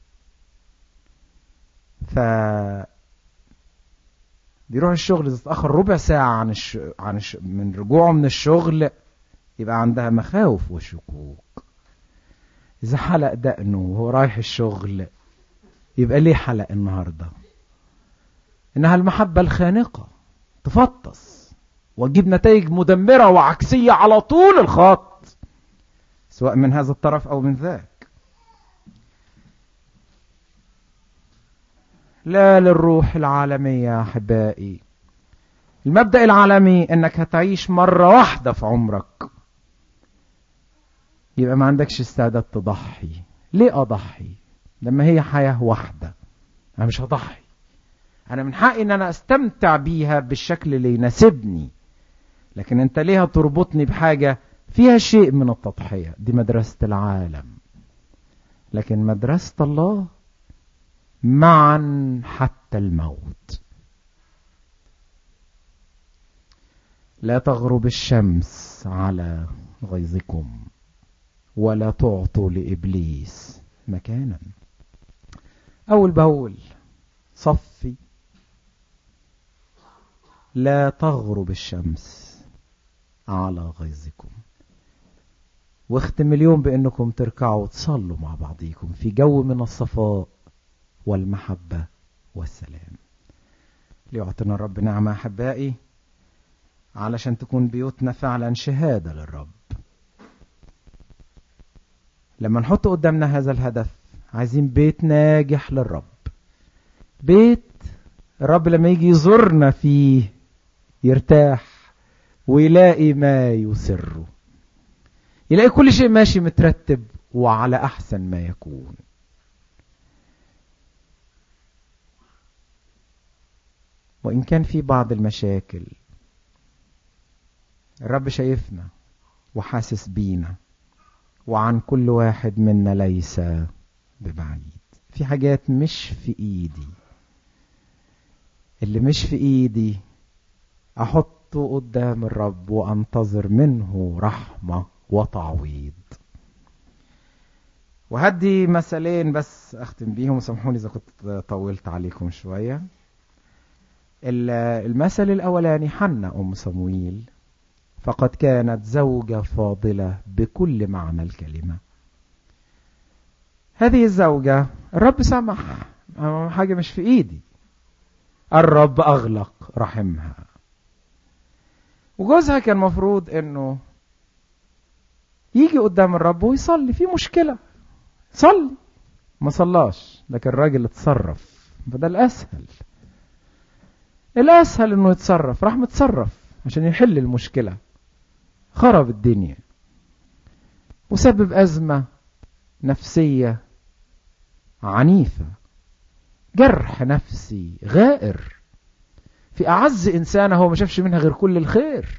ف بيروح الشغل تتأخر ربع ساعة عن الش... عن الش... من رجوعه من الشغل يبقى عندها مخاوف وشكوك إذا حلق دقنه وهو رايح الشغل يبقى ليه حلق النهاردة إنها المحبة الخانقة تفطس وتجيب نتائج مدمرة وعكسية على طول الخط سواء من هذا الطرف أو من ذاك لا للروح العالمية يا أحبائي المبدأ العالمي أنك هتعيش مرة واحدة في عمرك يبقى ما عندكش استعداد تضحي ليه أضحي لما هي حياة واحدة أنا مش هضحي أنا من حقي أن أنا أستمتع بيها بالشكل اللي يناسبني لكن أنت ليه تربطني بحاجة فيها شيء من التضحية دي مدرسة العالم لكن مدرسة الله معا حتى الموت لا تغرب الشمس على غيظكم ولا تعطوا لإبليس مكانا أول بأول صفي لا تغرب الشمس على غيظكم واختم اليوم بأنكم تركعوا وتصلوا مع بعضيكم في جو من الصفاء والمحبة والسلام ليعطينا الرب نعمة أحبائي علشان تكون بيوتنا فعلا شهادة للرب لما نحط قدامنا هذا الهدف عايزين بيت ناجح للرب بيت الرب لما يجي يزورنا فيه يرتاح ويلاقي ما يسره يلاقي كل شيء ماشي مترتب وعلى أحسن ما يكون وإن كان في بعض المشاكل الرب شايفنا وحاسس بينا وعن كل واحد منا ليس ببعيد في حاجات مش في ايدي اللي مش في ايدي احطه قدام الرب وانتظر منه رحمة وتعويض وهدي مثلين بس اختم بيهم سامحوني اذا كنت طولت عليكم شوية المثل الاولاني حنا ام صمويل فقد كانت زوجة فاضلة بكل معنى الكلمة هذه الزوجة الرب سمح حاجة مش في ايدي الرب اغلق رحمها وجوزها كان مفروض انه يجي قدام الرب ويصلي في مشكلة صلي ما صلاش لكن الراجل اتصرف فده الاسهل الاسهل انه يتصرف راح متصرف عشان يحل المشكلة خرب الدنيا وسبب أزمة نفسية عنيفة جرح نفسي غائر في أعز إنسانة هو ما شافش منها غير كل الخير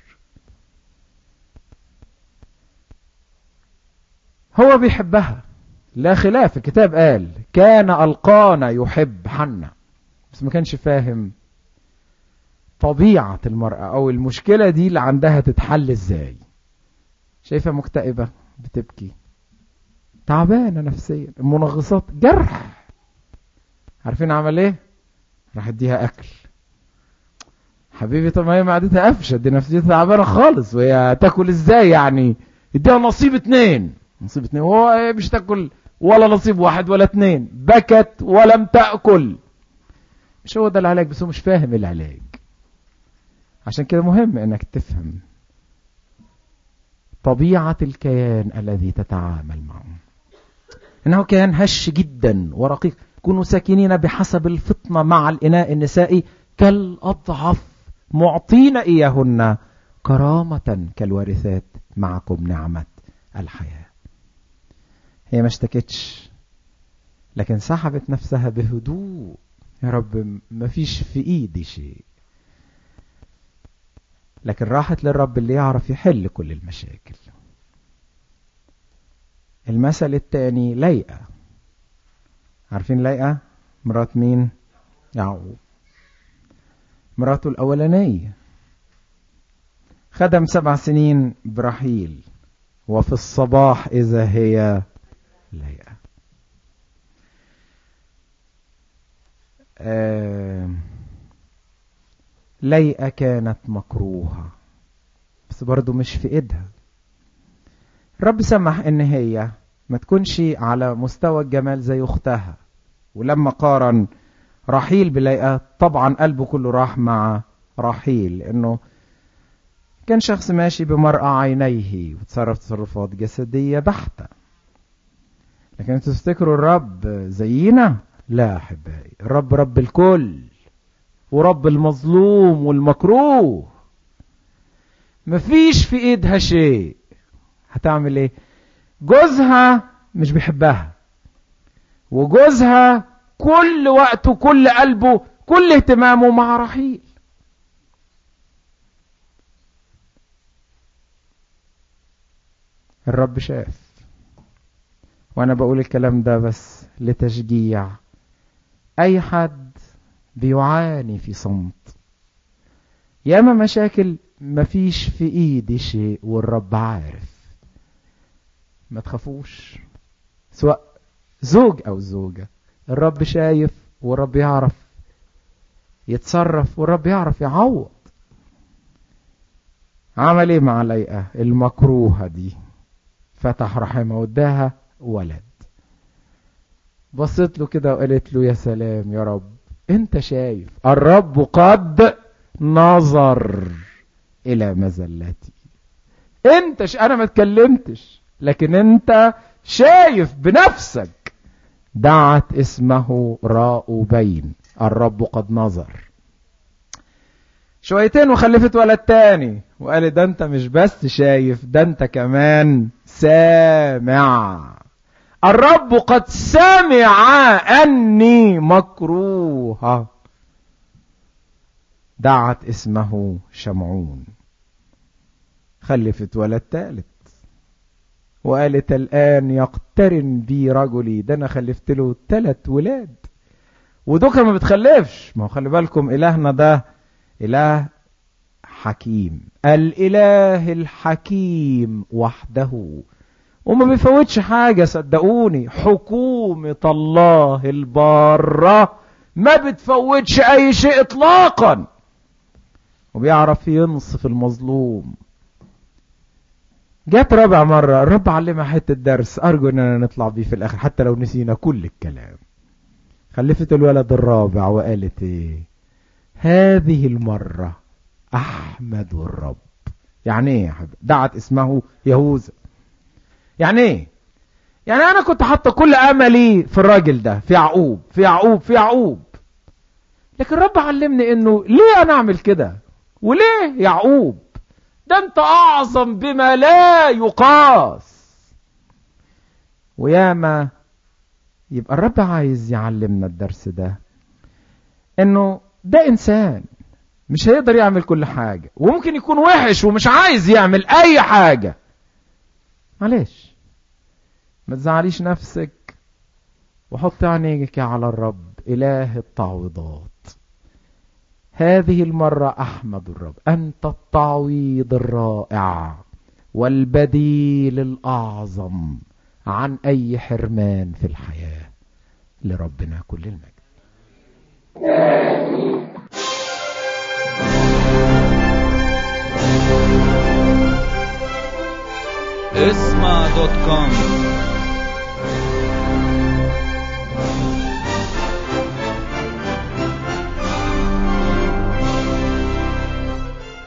هو بيحبها لا خلاف الكتاب قال كان ألقانا يحب حنا بس ما كانش فاهم طبيعة المرأة أو المشكلة دي اللي عندها تتحل إزاي شايفة مكتئبة بتبكي تعبانة نفسيا المنغصات جرح عارفين عمل ايه راح اديها اكل حبيبي طب ما هي معدتها قفشه دي نفسيتها تعبانه خالص وهي تاكل ازاي يعني اديها نصيب اتنين نصيب اتنين وهو ايه مش تاكل ولا نصيب واحد ولا اتنين بكت ولم تاكل مش هو ده العلاج بس هو مش فاهم العلاج عشان كده مهم انك تفهم طبيعة الكيان الذي تتعامل معه انه كيان هش جدا ورقيق كونوا ساكنين بحسب الفطنة مع الإناء النسائي كالأضعف معطين إياهن كرامة كالوارثات معكم نعمة الحياة هي ما اشتكتش لكن سحبت نفسها بهدوء يا رب ما فيش في ايدي شيء لكن راحت للرب اللي يعرف يحل كل المشاكل المثل الثاني ليئة عارفين ليئة مرات مين يعقوب مراته الأولانية خدم سبع سنين برحيل وفي الصباح إذا هي ليئة آه ليئة كانت مكروهة بس برضو مش في ايدها الرب سمح ان هي ما تكونش على مستوى الجمال زي اختها ولما قارن رحيل بليئة طبعا قلبه كله راح مع رحيل لانه كان شخص ماشي بمرأة عينيه وتصرف تصرفات جسدية بحتة لكن انتوا تفتكروا الرب زينا لا احبائي الرب رب الكل ورب المظلوم والمكروه مفيش في ايدها شيء هتعمل ايه جوزها مش بيحبها وجوزها كل وقته كل قلبه كل اهتمامه مع رحيل الرب شاف وانا بقول الكلام ده بس لتشجيع اي حد بيعاني في صمت ياما مشاكل مفيش في ايدي شيء والرب عارف ما تخافوش سواء زوج او زوجة الرب شايف والرب يعرف يتصرف والرب يعرف يعوض عمل ايه مع ليئة المكروهة دي فتح رحمه واداها ولد بصيت له كده وقالت له يا سلام يا رب انت شايف الرب قد نظر الى مزلتي انت ش... انا ما اتكلمتش لكن انت شايف بنفسك دعت اسمه راؤوبين الرب قد نظر شويتين وخلفت ولد تاني وقال ده انت مش بس شايف ده انت كمان سامع الرب قد سمع اني مكروهه دعت اسمه شمعون خلفت ولد ثالث وقالت الآن يقترن بي رجلي ده أنا خلفت له ثلاث ولاد ودوكا ما بتخلفش ما هو خلي بالكم إلهنا ده إله حكيم الإله الحكيم وحده وما بيفوتش حاجة صدقوني حكومة الله البارة ما بتفوتش أي شيء إطلاقا وبيعرف ينصف المظلوم جت رابع مرة الرب علمها حتة درس أرجو أننا نطلع بيه في الآخر حتى لو نسينا كل الكلام خلفت الولد الرابع وقالت إيه هذه المرة أحمد الرب يعني إيه يا حبيبي دعت اسمه يهوذا يعني إيه يعني أنا كنت حاطة كل أملي في الراجل ده في يعقوب في يعقوب في يعقوب لكن الرب علمني إنه ليه أنا أعمل كده وليه يعقوب ده انت اعظم بما لا يقاس وياما يبقى الرب عايز يعلمنا الدرس ده انه ده انسان مش هيقدر يعمل كل حاجة وممكن يكون وحش ومش عايز يعمل اي حاجة معلش ما تزعليش نفسك وحط عينيك على الرب اله التعويضات هذه المرة أحمد الرب أنت التعويض الرائع والبديل الأعظم عن اي حرمان في الحياة لربنا كل المجد اسمع دوت كوم